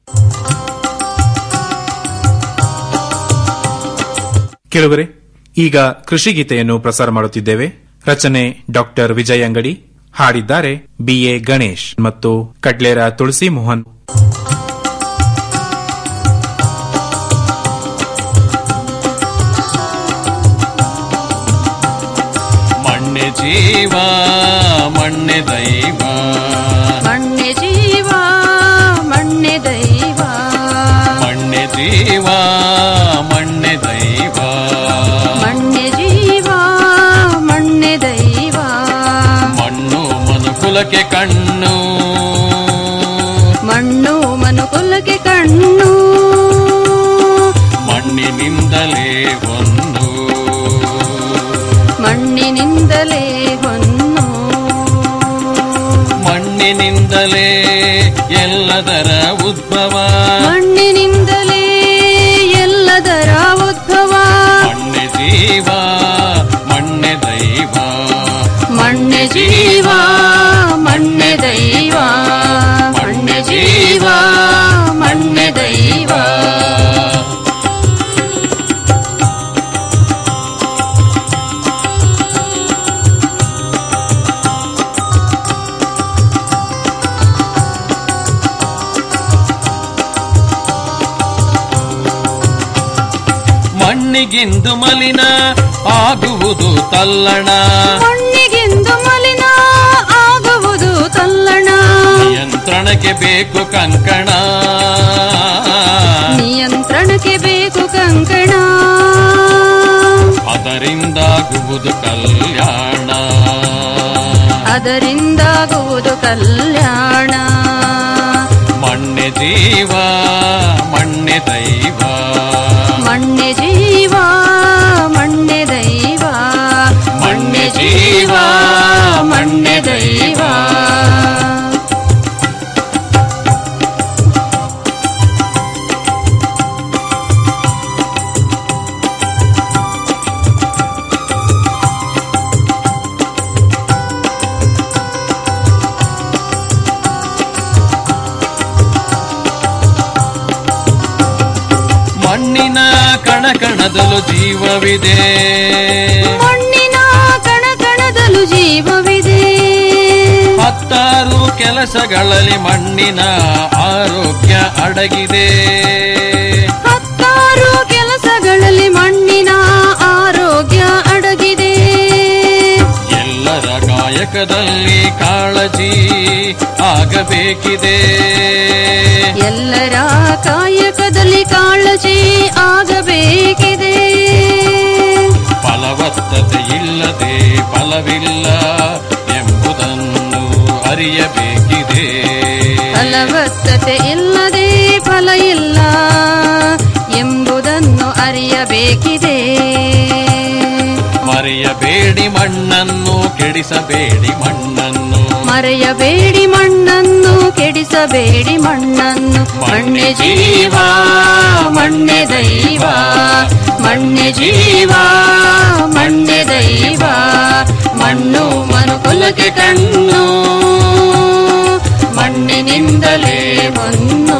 ಕೇಳುವರೆ ಈಗ ಕೃಷಿ ಗೀತೆಯನ್ನು ಪ್ರಸಾರ ಮಾಡುತ್ತಿದ್ದೇವೆ ರಚನೆ ಡಾಕ್ಟರ್ ವಿಜಯ್ ಅಂಗಡಿ ಹಾಡಿದ್ದಾರೆ ಬಿಎ ಗಣೇಶ್ ಮತ್ತು ಕಡ್ಲೇರ ತುಳಸಿ ಮೋಹನ್ ಮಣ್ಣೆ ಜೀವ ಮಣ್ಣೆ ದೈವ ಮಣ್ಣೆ ಜೀವ ಮಣ್ಣೆ ದೈವ ಮಣ್ಣೆ ಜೀವ ಮಣ್ಣೆ ದೈವ ಮಣ್ಣೆ ಜೀವ ಮಣ್ಣೆ ದೈವ ಮಣ್ಣು ಮನುಕುಲಕ್ಕೆ ಕಣ್ಣು ಮಣ್ಣು ಮನುಕುಲಕ್ಕೆ ಕಣ್ಣು ಮಣ್ಣಿನಿಂದಲೇ ಒಂದು ಮಣ್ಣಿನಿಂದಲೇ ಹೊನ್ನು ಮಣ್ಣಿನಿಂದಲೇ ಎಲ್ಲದರ ಉದ್ಭವ ಮಣ್ಣಿನಿಂದಲೇ ಎಲ್ಲದರ ಉದ್ಭವ ಮಣ್ಣೆ ಜೀವ ಮಣ್ಣೆ ದೈವ ಮಣ್ಣೆ ಜೀವ ಮಣ್ಣೆ ದೈವ ಮಣ್ಣೆ ಜೀವ ಮಣ್ಣೆ ದೈವ ಮಣ್ಣಿಗಿಂದು ಮಲಿನ ಆಗುವುದು ತಲ್ಲಣ ಮಣ್ಣಿಗೆಂದು ಮಲಿನ ಆಗುವುದು ತಲ್ಲಣ ನಿಯಂತ್ರಣಕ್ಕೆ ಬೇಕು ಕಂಕಣ ನಿಯಂತ್ರಣಕ್ಕೆ ಬೇಕು ಕಂಕಣ ಅದರಿಂದಾಗುವುದು ಕಲ್ಯಾಣ ಅದರಿಂದಾಗುವುದು ಕಲ್ಯಾಣ ಮಣ್ಣೆ ಜೀವ ಮಣ್ಣೆ ದೈವ ಮಣ್ಣೆ ಜೀವ ಮಣ್ಣೆ ದೈವ ಮಣ್ಣೆ ಜೀವ ಮಣ್ಣೆ ದೈವ ಮಣ್ಣಿನ ಕಣ ಕಣದಲು ಜೀವವಿದೆ ಮಣ್ಣಿನ ಕಣ ಕಣದಲು ಜೀವವಿದೆ ಹತ್ತಾರು ಕೆಲಸಗಳಲ್ಲಿ ಮಣ್ಣಿನ ಆರೋಗ್ಯ ಅಡಗಿದೆ ಹತ್ತಾರು ಕೆಲಸಗಳಲ್ಲಿ ಮಣ್ಣಿನ ಆರೋಗ್ಯ ಅಡಗಿದೆ ಎಲ್ಲರ ಕಾಯಕದಲ್ಲಿ ಕಾಳಜಿ ಆಗಬೇಕಿದೆ ಎಲ್ಲರ ಕಾಯಕದಲ್ಲಿ ಕಾಳಜಿ ಆಗಬೇಕಿದೆ ಫಲವತ್ತತೆ ಇಲ್ಲದೆ ಫಲವಿಲ್ಲ ಎಂಬುದನ್ನು ಅರಿಯಬೇಕಿದೆ ಫಲವತ್ತತೆ ಇಲ್ಲದೆ ಫಲ ಇಲ್ಲ ಎಂಬುದನ್ನು ಅರಿಯಬೇಕಿದೆ ಮರೆಯಬೇಡಿ ಮಣ್ಣನ್ನು ಕೆಡಿಸಬೇಡಿ ಮಣ್ಣನ್ನು ಮರೆಯಬೇಡಿ ಮಣ್ಣನ್ನು ಕೆಡಿಸಬೇಡಿ ಮಣ್ಣನ್ನು ಮಣ್ಣೆ ಜೀವ ಮಣ್ಣೆ ದೈವ ಮಣ್ಣೆ ಜೀವ ಮಣ್ಣೆ ದೈವ ಮಣ್ಣು ಮನುಕುಲಕ್ಕೆ ಕಣ್ಣು ಮಣ್ಣಿನಿಂದಲೇ ಮಣ್ಣು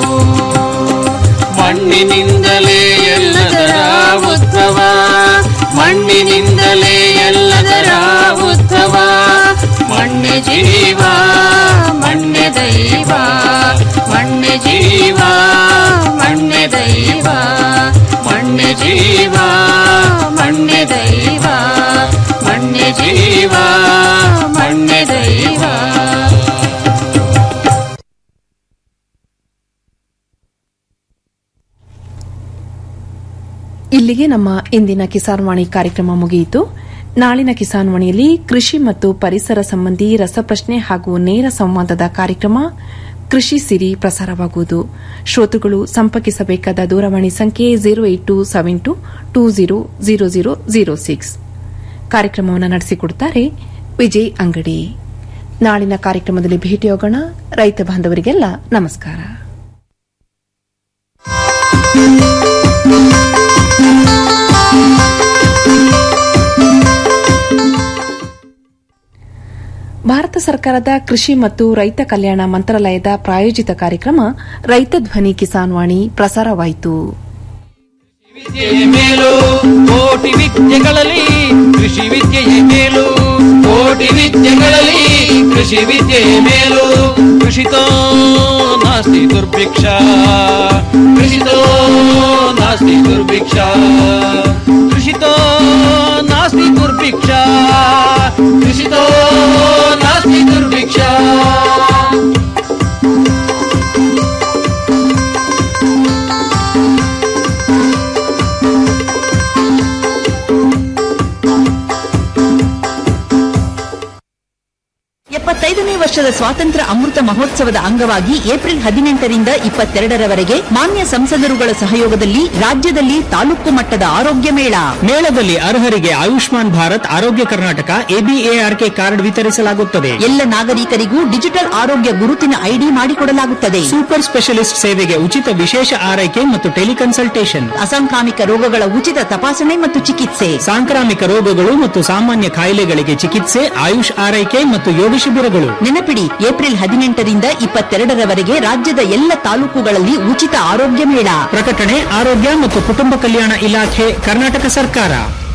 ಮಣ್ಣಿನಿಂದಲೇ ಎಲ್ಲದರ ಉದ್ಭವ ಮಣ್ಣಿನಿಂದಲೇ ಎಲ್ಲದರ ಉದ್ಭವ ಮಣ್ಣೆ ಜೀವ ಮಣ್ಣೆ ದೈವ ಮಣ್ಣೆ ಜೀವ ಮಣ್ಣೆ ದೈವ ಮಣ್ಣೆ ಜೀವ ಮಣ್ಣೆ ದೈವ ಮಣ್ಣೆ ಜೀವ ಮಣ್ಣೆ ದೈವ ಇಲ್ಲಿಗೆ ನಮ್ಮ ಇಂದಿನ ಕಿಸಾನ್ ವಾಣಿ ಕಾರ್ಯಕ್ರಮ ಮುಗಿಯಿತು ನಾಳಿನ ಕಿಸಾನ್ ವಾಣಿಯಲ್ಲಿ ಕೃಷಿ ಮತ್ತು ಪರಿಸರ ಸಂಬಂಧಿ ರಸಪ್ರಶ್ನೆ ಹಾಗೂ ನೇರ ಸಂವಾದದ ಕಾರ್ಯಕ್ರಮ ಕೃಷಿ ಸಿರಿ ಪ್ರಸಾರವಾಗುವುದು ಶ್ರೋತೃಗಳು ಸಂಪರ್ಕಿಸಬೇಕಾದ ದೂರವಾಣಿ ಸಂಖ್ಯೆ zero eight two seven two two zero zero zero zero six ಕಾರ್ಯಕ್ರಮವನ್ನು ನಡೆಸಿಕೊಡುತ್ತಾರೆ ವಿಜಯ್ ಅಂಗಡಿ ನಾಳಿನ ಕಾರ್ಯಕ್ರಮದಲ್ಲಿ ಭೇಟಿಯಾಗೋಣ ರೈತ ಬಾಂಧವರಿಗೆಲ್ಲ ನಮಸ್ಕಾರ ಭಾರತ ಸರ್ಕಾರದ ಕೃಷಿ ಮತ್ತು ರೈತ ಕಲ್ಯಾಣ ಮಂತ್ರಾಲಯದ ಪ್ರಾಯೋಜಿತ ಕಾರ್ಯಕ್ರಮ ರೈತ ಧ್ವನಿ ಕಿಸಾನ್ ವಾಣಿ ಪ್ರಸಾರವಾಯಿತು ವಿದ್ಯೆಯ ಮೇಲು ಕೋಟಿ ವಿದ್ಯೆಗಳಲ್ಲಿ ಕೃಷಿ ವಿದ್ಯೆಯ ಮೇಲು ಕೋಟಿ ವಿದ್ಯೆಗಳಲ್ಲಿ ಕೃಷಿ ವಿದ್ಯೆಯ ಮೇಲು ಕೃಷಿತೋ ನಾಸ್ತಿ ದುರ್ಭಿಕ್ಷ ಕೃಷಿತೋ ನಾಸ್ತಿ ದುರ್ಭಿಕ್ಷ ಕೃಷಿತೋ ನಾಸ್ತಿ ದುರ್ಭಿಕ್ಷ ಕೃಷಿತೋ ನಾಸ್ತಿ ದುರ್ಭಿಕ್ಷ ಎಪ್ಪತ್ತೈದನೇ ವರ್ಷದ ಸ್ವಾತಂತ್ರ್ಯ ಅಮೃತ ಮಹೋತ್ಸವದ ಅಂಗವಾಗಿ ಏಪ್ರಿಲ್ ಹದಿನೆಂಟರಿಂದ ಇಪ್ಪತ್ತೆರಡರವರೆಗೆ ಮಾನ್ಯ ಸಂಸದರುಗಳ ಸಹಯೋಗದಲ್ಲಿ ರಾಜ್ಯದಲ್ಲಿ ತಾಲೂಕು ಮಟ್ಟದ ಆರೋಗ್ಯ ಮೇಳ ಮೇಳದಲ್ಲಿ ಅರ್ಹರಿಗೆ ಆಯುಷ್ಮಾನ್ ಭಾರತ್ ಆರೋಗ್ಯ ಕರ್ನಾಟಕ ಎಬಿಎಆರ್ಕೆ ಕಾರ್ಡ್ ವಿತರಿಸಲಾಗುತ್ತದೆ ಎಲ್ಲ ನಾಗರಿಕರಿಗೂ ಡಿಜಿಟಲ್ ಆರೋಗ್ಯ ಗುರುತಿನ ಐಡಿ ಮಾಡಿಕೊಡಲಾಗುತ್ತದೆ ಸೂಪರ್ ಸ್ಪೆಷಲಿಸ್ಟ್ ಸೇವೆಗೆ ಉಚಿತ ವಿಶೇಷ ಆರೈಕೆ ಮತ್ತು ಟೆಲಿಕನ್ಸಲ್ಟೇಷನ್ ಅಸಾಂಕ್ರಾಮಿಕ ರೋಗಗಳ ಉಚಿತ ತಪಾಸಣೆ ಮತ್ತು ಚಿಕಿತ್ಸೆ ಸಾಂಕ್ರಾಮಿಕ ರೋಗಗಳು ಮತ್ತು ಸಾಮಾನ್ಯ ಕಾಯಿಲೆಗಳಿಗೆ ಚಿಕಿತ್ಸೆ ಆಯುಷ್ ಆರೈಕೆ ಮತ್ತು ಯೋಗ ಶಿಬಿರಗಳು ನೆನಪಿಡಿ ಏಪ್ರಿಲ್ ಹದಿನೆಂಟರಿಂದ ಇಪ್ಪತ್ತೆರಡರವರೆಗೆ ರಾಜ್ಯದ ಎಲ್ಲ ತಾಲೂಕುಗಳಲ್ಲಿ ಉಚಿತ ಆರೋಗ್ಯ ಮೇಳ ಪ್ರಕಟಣೆ ಆರೋಗ್ಯ ಮತ್ತು ಕುಟುಂಬ ಕಲ್ಯಾಣ ಇಲಾಖೆ ಕರ್ನಾಟಕ ಸರ್ಕಾರ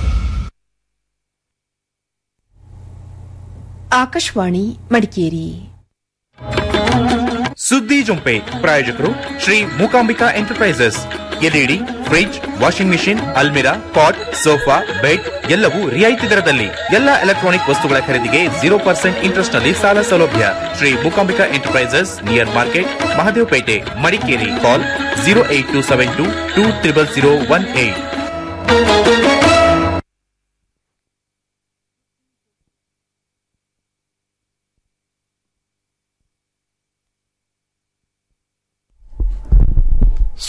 ಆಕಾಶವಾಣಿ ಮಡಿಕೇರಿ ಸುದ್ದಿ ಜೊಂಪೆ ಪ್ರಾಯೋಜಕರು Shri Mookambika enterprises LED fridge washing machine ಅಲ್ಮಿರಾ ಕಾಟ್ ಸೋಫಾ ಬೆಡ್ ಎಲ್ಲವೂ ರಿಯಾಯಿತಿ ದರದಲ್ಲಿ ಎಲ್ಲ ಎಲೆಕ್ಟ್ರಾನಿಕ್ ವಸ್ತುಗಳ ಖರೀದಿಗೆ ಜೀರೋ ಪರ್ಸೆಂಟ್ ಇಂಟ್ರೆಸ್ಟ್ ನಲ್ಲಿ ಸಾಲ ಸೌಲಭ್ಯ Shri Mookambika enterprises near market Mahadevapete Madikeri call zero eight two seven two two triple zero one eight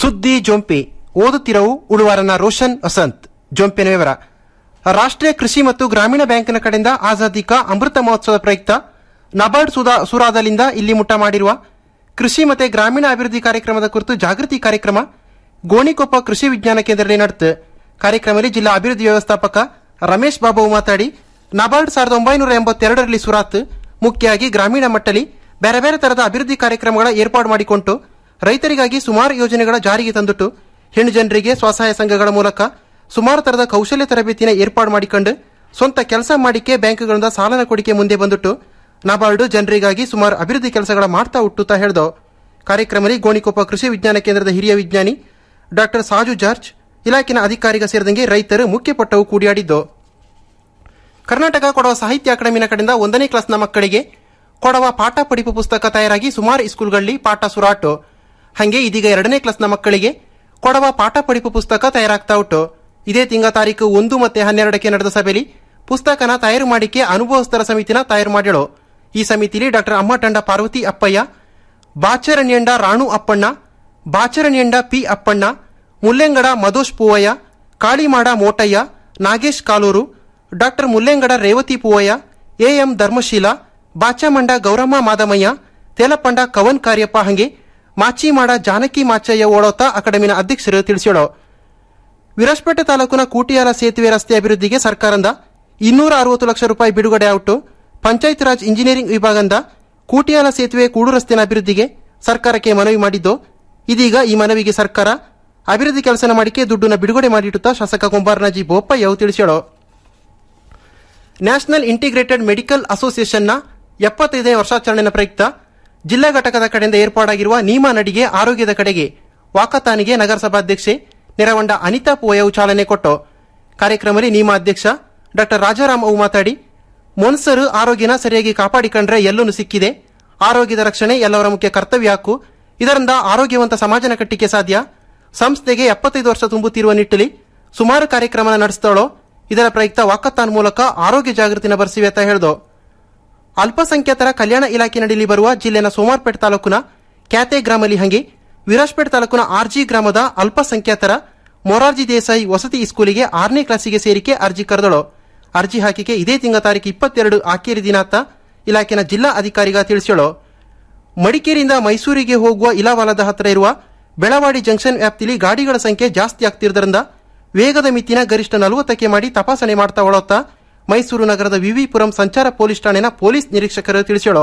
ಸುದ್ದಿ ಜೊಂಪೆ ಓದುತ್ತಿರವು ಉಳುವಾರನ ರೋಷನ್ ವಸಂತ್ ಜೊಂಪಿನ ವಿವರ ರಾಷ್ಟ್ರೀಯ ಕೃಷಿ ಮತ್ತು ಗ್ರಾಮೀಣ ಬ್ಯಾಂಕಿನ ಕಡೆಯಿಂದ ಆಜಾದಿ ಕಾ ಅಮೃತ ಮಹೋತ್ಸವದ ಪ್ರಯುಕ್ತ ನಬಾರ್ಡ್ ಸುಧಾ ಸುರಾದಲ್ಲಿಂದ ಇಲ್ಲಿ ಮುಟ್ಟ ಮಾಡಿರುವ ಕೃಷಿ ಮತ್ತು ಗ್ರಾಮೀಣ ಅಭಿವೃದ್ಧಿ ಕಾರ್ಯಕ್ರಮದ ಕುರಿತು ಜಾಗೃತಿ ಕಾರ್ಯಕ್ರಮ ಗೋಣಿಕೊಪ್ಪ ಕೃಷಿ ವಿಜ್ಞಾನ ಕೇಂದ್ರದಲ್ಲಿ ನಡೆತು ಕಾರ್ಯಕ್ರಮದಲ್ಲಿ ಜಿಲ್ಲಾ ಅಭಿವೃದ್ಧಿ ವ್ಯವಸ್ಥಾಪಕ ರಮೇಶ್ ಬಾಬು ಮಾತಾಡಿ ನಬಾರ್ಡ್ ಸಾವಿರದ ಒಂಬೈನೂರ ಎಂಬತ್ತೆರಡರಲ್ಲಿ ಸುರಾತ್ ಮುಖ್ಯವಾಗಿ ಗ್ರಾಮೀಣ ಮಟ್ಟದಲ್ಲಿ ಬೇರೆ ಬೇರೆ ತರಹದ ಅಭಿವೃದ್ಧಿ ಕಾರ್ಯಕ್ರಮಗಳ ಏರ್ಪಾಡು ಮಾಡಿಕೊಂಡು ರೈತರಿಗಾಗಿ ಸುಮಾರು ಯೋಜನೆಗಳ ಜಾರಿಗೆ ತಂದುಟ್ಟು ಹೆಣ್ಣು ಜನರಿಗೆ ಸ್ವಸಹಾಯ ಸಂಘಗಳ ಮೂಲಕ ಸುಮಾರು ತರದ ಕೌಶಲ್ಯ ತರಬೇತಿನ ಏರ್ಪಾಡು ಮಾಡಿಕೊಂಡು ಸ್ವಂತ ಕೆಲಸ ಮಾಡಿಕೆ ಬ್ಯಾಂಕ್ಗಳಿಂದ ಸಾಲನ ಕೊಡಿಕೆ ಮುಂದೆ ಬಂದುಟ್ಟು ನಬಾರ್ಡು ಜನರಿಗಾಗಿ ಸುಮಾರು ಅಭಿವೃದ್ಧಿ ಕೆಲಸಗಳ ಮಾಡ್ತಾ ಹುಟ್ಟುತ್ತಾ ಹೇಳ್ದೋ ಕಾರ್ಯಕ್ರಮದಲ್ಲಿ ಗೋಣಿಕೊಪ್ಪ ಕೃಷಿ ವಿಜ್ಞಾನ ಕೇಂದ್ರದ ಹಿರಿಯ ವಿಜ್ಞಾನಿ ಡಾಕ್ಟರ್ ಸಾಜು ಜಾರ್ಜ್ ಇಲಾಖೆನ ಅಧಿಕಾರಿಗ ಸೇರಿದಂಗೆ ರೈತರು ಮುಖ್ಯ ಪಟ್ಟವು ಕೂಡಿಯಾಡಿದ್ದು ಕರ್ನಾಟಕ ಕೊಡವ ಸಾಹಿತ್ಯ ಅಕಾಡೆಮಿನ ಕಡೆಯಿಂದ ಒಂದನೇ ಕ್ಲಾಸ್ನ ಮಕ್ಕಳಿಗೆ ಕೊಡವ ಪಾಠ ಪಡಿಪು ಪುಸ್ತಕ ತಯಾರಾಗಿ ಸುಮಾರು ಸ್ಕೂಲ್ಗಳಲ್ಲಿ ಪಾಠ ಸುರಾಟು ಹಂಗೆ ಇದೀಗ ಎರಡನೇ ಕ್ಲಾಸ್ನ ಮಕ್ಕಳಿಗೆ ಕೊಡವ ಪಾಠ ಪಡಿಪು ಪುಸ್ತಕ ತಯಾರಾಗ್ತಾ ಉಂಟು ಇದೇ ತಿಂಗ ತಾರೀಕು ಒಂದು ಮತ್ತೆ ಹನ್ನೆರಡಕ್ಕೆ ನಡೆದ ಸಭೆಯಲ್ಲಿ ಪುಸ್ತಕನ ತಯಾರು ಮಾಡಿಕೆ ಅನುಭವಸ್ಥರ ಸಮಿತಿನ ತಯಾರು ಮಾಡ್ಯಳು ಈ ಸಮಿತಿಲಿ doctor Ammatanda Parvathi Appaiah Bacharanianda Ranu Appanna Bacharanianda P Appanna Mullengada Madhosh Poovaiah Kalimada Motaiah Nagesh Kalur doctor Mullengada Revathi Poovaiah AM Dharmashila Bachamanda Gowramma Madamaiah Thelapanda Kavan Kariappa ಹಂಗೆ ಮಾಚಿಮಾಡ ಜಾನಕಿ ಮಾಚಯ್ಯ ಓಡೋತ ಅಕಾಡೆಮಿನ ಅಧ್ಯಕ್ಷರು ತಿಳಿಸ್ಯಾಳು ವಿರಾಜಪೇಟೆ ತಾಲೂಕಿನ ಕೂಟಿಯಾಲ ಸೇತುವೆ ರಸ್ತೆ ಅಭಿವೃದ್ಧಿಗೆ ಸರ್ಕಾರದಿಂದ ಇನ್ನೂರ ಅರವತ್ತು ಲಕ್ಷ ರೂಪಾಯಿ ಬಿಡುಗಡೆ ಔಟು ಪಂಚಾಯತ್ ರಾಜ್ ಇಂಜಿನಿಯರಿಂಗ್ ವಿಭಾಗದಿಂದ ಕೂಟಿಯಾಲ ಸೇತುವೆ ಕೂಡು ರಸ್ತೆನ ಅಭಿವೃದ್ಧಿಗೆ ಸರ್ಕಾರಕ್ಕೆ ಮನವಿ ಮಾಡಿದ್ದು ಇದೀಗ ಈ ಮನವಿಗೆ ಸರ್ಕಾರ ಅಭಿವೃದ್ಧಿ ಕೆಲಸನ ಮಾಡಿಕೆ ದುಡ್ಡನ್ನ ಬಿಡುಗಡೆ ಮಾಡಿಟ್ಟುತ್ತಾ ಶಾಸಕ ಕುಂಬಾರನಾಜಿ ಬೋಪಯ್ಯವು ತಿಳಿಸ್ಯಾಳು ನ್ಯಾಷನಲ್ ಇಂಟಿಗ್ರೇಟೆಡ್ ಮೆಡಿಕಲ್ ಅಸೋಸಿಯೇಷನ್ನ ಎಪ್ಪತ್ತೈದನೇ ವರ್ಷಾಚರಣೆಯ ಪ್ರಯುಕ್ತ ಜಿಲ್ಲಾ ಘಟಕದ ಕಡೆಯಿಂದ ಏರ್ಪಾಡಾಗಿರುವ ನೀಮಾ ನಡಿಗೆ ಆರೋಗ್ಯದ ಕಡೆಗೆ ವಾಕತಾನಿಗೆ ನಗರಸಭಾಧ್ಯಕ್ಷೆ ನೆರವಂಡ ಅನಿತಾ ಪೂಯವು ಚಾಲನೆ ಕೊಟ್ಟು ಕಾರ್ಯಕ್ರಮದಲ್ಲಿ ನೀಮಾ ಅಧ್ಯಕ್ಷ ಡಾಕ್ಟರ್ ರಾಜಾರಾಮ್ ಅವು ಮಾತಾಡಿ ಮೊನ್ಸರು ಆರೋಗ್ಯನ ಸರಿಯಾಗಿ ಕಾಪಾಡಿಕೊಂಡ್ರೆ ಎಲ್ಲೂ ಸಿಕ್ಕಿದೆ ಆರೋಗ್ಯದ ರಕ್ಷಣೆ ಎಲ್ಲವರ ಮುಖ್ಯ ಕರ್ತವ್ಯ ಹಕ್ಕು ಇದರಿಂದ ಆರೋಗ್ಯವಂತ ಸಮಾಜನ ಕಟ್ಟಿಕೆ ಸಾಧ್ಯ ಸಂಸ್ಥೆಗೆ ಎಪ್ಪತ್ತೈದು ವರ್ಷ ತುಂಬುತ್ತಿರುವ ನಿಟ್ಟಿನಲ್ಲಿ ಸುಮಾರು ಕಾರ್ಯಕ್ರಮ ನಡೆಸ್ತಾಳೋ ಇದರ ಪ್ರಯುಕ್ತ ವಾಕತ್ತಾನ್ ಮೂಲಕ ಆರೋಗ್ಯ ಜಾಗೃತಿನ ಬರ್ಸಿವೆ ಅಂತ ಹೇಳ್ದು ಅಲ್ಪಸಂಖ್ಯಾತರ ಕಲ್ಯಾಣ ಇಲಾಖೆ ನಡಿಲಿ ಬರುವ ಜಿಲ್ಲೆನ ಸೋಮಾರ್ಪೇಟ್ ತಾಲೂಕಿನ ಕ್ಯಾತೆ ಗ್ರಾಮಲ್ಲಿ ಹಂಗೆ ವಿರಾಜ್ಪೇಟ್ ತಾಲೂಕಿನ ಆರ್ಜಿ ಗ್ರಾಮದ ಅಲ್ಪಸಂಖ್ಯಾತರ ಮೊರಾರ್ಜಿ ದೇಸಾಯಿ ವಸತಿ ಸ್ಕೂಲಿಗೆ ಆರನೇ ಕ್ಲಾಸಿಗೆ ಸೇರಿಕೆ ಅರ್ಜಿ ಕರೆದಳು ಅರ್ಜಿ ಹಾಕಿಕೆ ಇದೇ ತಿಂಗ ತಾರೀಕು ಇಪ್ಪತ್ತೆರಡು ಆಕೇರಿ ದಿನಾಂತ ಇಲಾಖೆನ ಜಿಲ್ಲಾ ಅಧಿಕಾರಿಗ ತಿಳಿಸ್ಯಾಳು ಮಡಿಕೇರಿಯಿಂದ ಮೈಸೂರಿಗೆ ಹೋಗುವ ಇಲಾವಾಲದ ಹತ್ತಿರ ಇರುವ ಬೆಳವಾಡಿ ಜಂಕ್ಷನ್ ವ್ಯಾಪ್ತಿಲಿ ಗಾಡಿಗಳ ಸಂಖ್ಯೆ ಜಾಸ್ತಿ ಆಗ್ತಿರೋದ್ರಿಂದ ವೇಗದ ಮಿತಿನ ಗರಿಷ್ಠ ನಲವತ್ತಕ್ಕೆ ಮಾಡಿ ತಪಾಸಣೆ ಮಾಡ್ತಾ ಒಳತ್ತ ಮೈಸೂರು ನಗರದ ವಿವಿಪುರಂ ಸಂಚಾರ ಪೊಲೀಸ್ ಠಾಣೆನ ಪೊಲೀಸ್ ನಿರೀಕ್ಷಕರು ತಿಳಿಸ್ಯಾಳು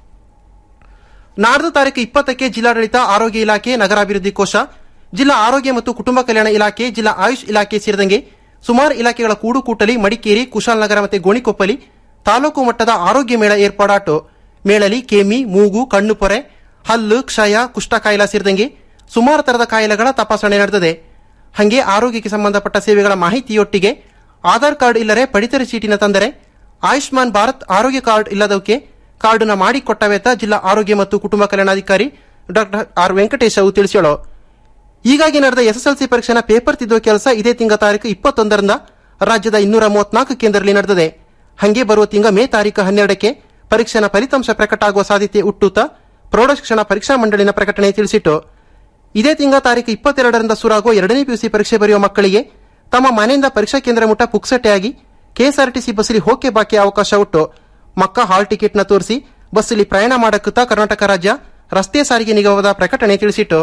ನಾಡ್ದು ತಾರೀಕು ಇಪ್ಪತ್ತಕ್ಕೆ ಜಿಲ್ಲಾಡಳಿತ ಆರೋಗ್ಯ ಇಲಾಖೆ ನಗರಾಭಿವೃದ್ಧಿ ಕೋಶ ಜಿಲ್ಲಾ ಆರೋಗ್ಯ ಮತ್ತು ಕುಟುಂಬ ಕಲ್ಯಾಣ ಇಲಾಖೆ ಜಿಲ್ಲಾ ಆಯುಷ್ ಇಲಾಖೆ ಸೇರಿದಂಗೆ ಸುಮಾರು ಇಲಾಖೆಗಳ ಕೂಡುಕೂಟಲಿ ಮಡಿಕೇರಿ ಕುಶಾಲನಗರ ಮತ್ತು ಗೋಣಿಕೊಪ್ಪಲಿ ತಾಲೂಕು ಮಟ್ಟದ ಆರೋಗ್ಯ ಮೇಳ ಏರ್ಪಾಡಾಟು ಮೇಳಲಿ ಕೆಮ್ಮಿ ಮೂಗು ಕಣ್ಣು ಪೊರೆ ಹಲ್ಲು ಕ್ಷಯ ಕುಷ್ಠ ಕಾಯಿಲೆ ಸೇರಿದಂಗೆ ಸುಮಾರು ತರದ ಕಾಯಿಲೆಗಳ ತಪಾಸಣೆ ನಡೆದಿದೆ ಹಂಗೆ ಆರೋಗ್ಯಕ್ಕೆ ಸಂಬಂಧಪಟ್ಟ ಸೇವೆಗಳ ಮಾಹಿತಿಯೊಟ್ಟಿಗೆ ಆಧಾರ್ ಕಾರ್ಡ್ ಇಲ್ಲರೆ ಪಡಿತರ ಚೀಟಿನ ತಂದರೆ ಆಯುಷ್ಮಾನ್ ಭಾರತ್ ಆರೋಗ್ಯ ಕಾರ್ಡ್ ಇಲ್ಲದವಕ್ಕೆ ಕಾರ್ಡ್ನ ಮಾಡಿಕೊಟ್ಟವೆತ ಜಿಲ್ಲಾ ಆರೋಗ್ಯ ಮತ್ತು ಕುಟುಂಬ ಕಲ್ಯಾಣಾಧಿಕಾರಿ ಡಾಕ್ಟರ್ ಆರ್ ವೆಂಕಟೇಶ್ ಅವು ತಿಳಿಸ್ಯಾಳು ಹೀಗಾಗಿ ನಡೆದ ಎಸ್ಎಸ್ಎಲ್ಸಿ ಪರೀಕ್ಷೆನ ಪೇಪರ್ ತಿದ್ದುವ ಕೆಲಸ ಇದೇ ತಿಂಗ ತಾರೀಕು ಇಪ್ಪತ್ತೊಂದರಿಂದ ರಾಜ್ಯದ ಇನ್ನೂರ ಮೂವತ್ನಾಲ್ಕು ಕೇಂದ್ರದಲ್ಲಿ ನಡೆದಿದೆ ಹಂಗೆ ಬರುವ ತಿಂಗ ಮೇ ತಾರೀಕು ಹನ್ನೆರಡಕ್ಕೆ ಪರೀಕ್ಷೆನ ಫಲಿತಾಂಶ ಪ್ರಕಟ ಆಗುವ ಸಾಧ್ಯತೆ ಹುಟ್ಟುತ್ತಾ ಪ್ರೌಢಶಿಕ್ಷಣ ಪರೀಕ್ಷಾ ಮಂಡಳಿನ ಪ್ರಕಟಣೆ ತಿಳಿಸಿಟ್ಟು ಇದೇ ತಿಂಗ ತಾರೀಕು ಇಪ್ಪತ್ತೆರಡರಿಂದ ಸುರಾಗುವ ಎರಡನೇ ಪಿಯುಸಿ ಪರೀಕ್ಷೆ ಬರೆಯುವ ಮಕ್ಕಳಿಗೆ ತಮ್ಮ ಮನೆಯಿಂದ ಪರೀಕ್ಷಾ ಕೇಂದ್ರ ಮುಟ್ಟ ಪುಕ್ಸಟೆಯಾಗಿ ಕೆಎಸ್ಆರ್ಟಿಸಿ ಬಸ್ಸಲ್ಲಿ ಹೋಕೆ ಬಾಕಿ ಅವಕಾಶ ಉಟ್ಟು ಮಕ್ಕ ಹಾಲ್ ಟಿಕೆಟ್ನ ತೋರಿಸಿ ಬಸ್ಸಲ್ಲಿ ಪ್ರಯಾಣ ಮಾಡಕ್ಕುತ್ತಾ ಕರ್ನಾಟಕ ರಾಜ್ಯ ರಸ್ತೆ ಸಾರಿಗೆ ನಿಗಮದ ಪ್ರಕಟಣೆ ತಿಳಿಸಿಟ್ಟು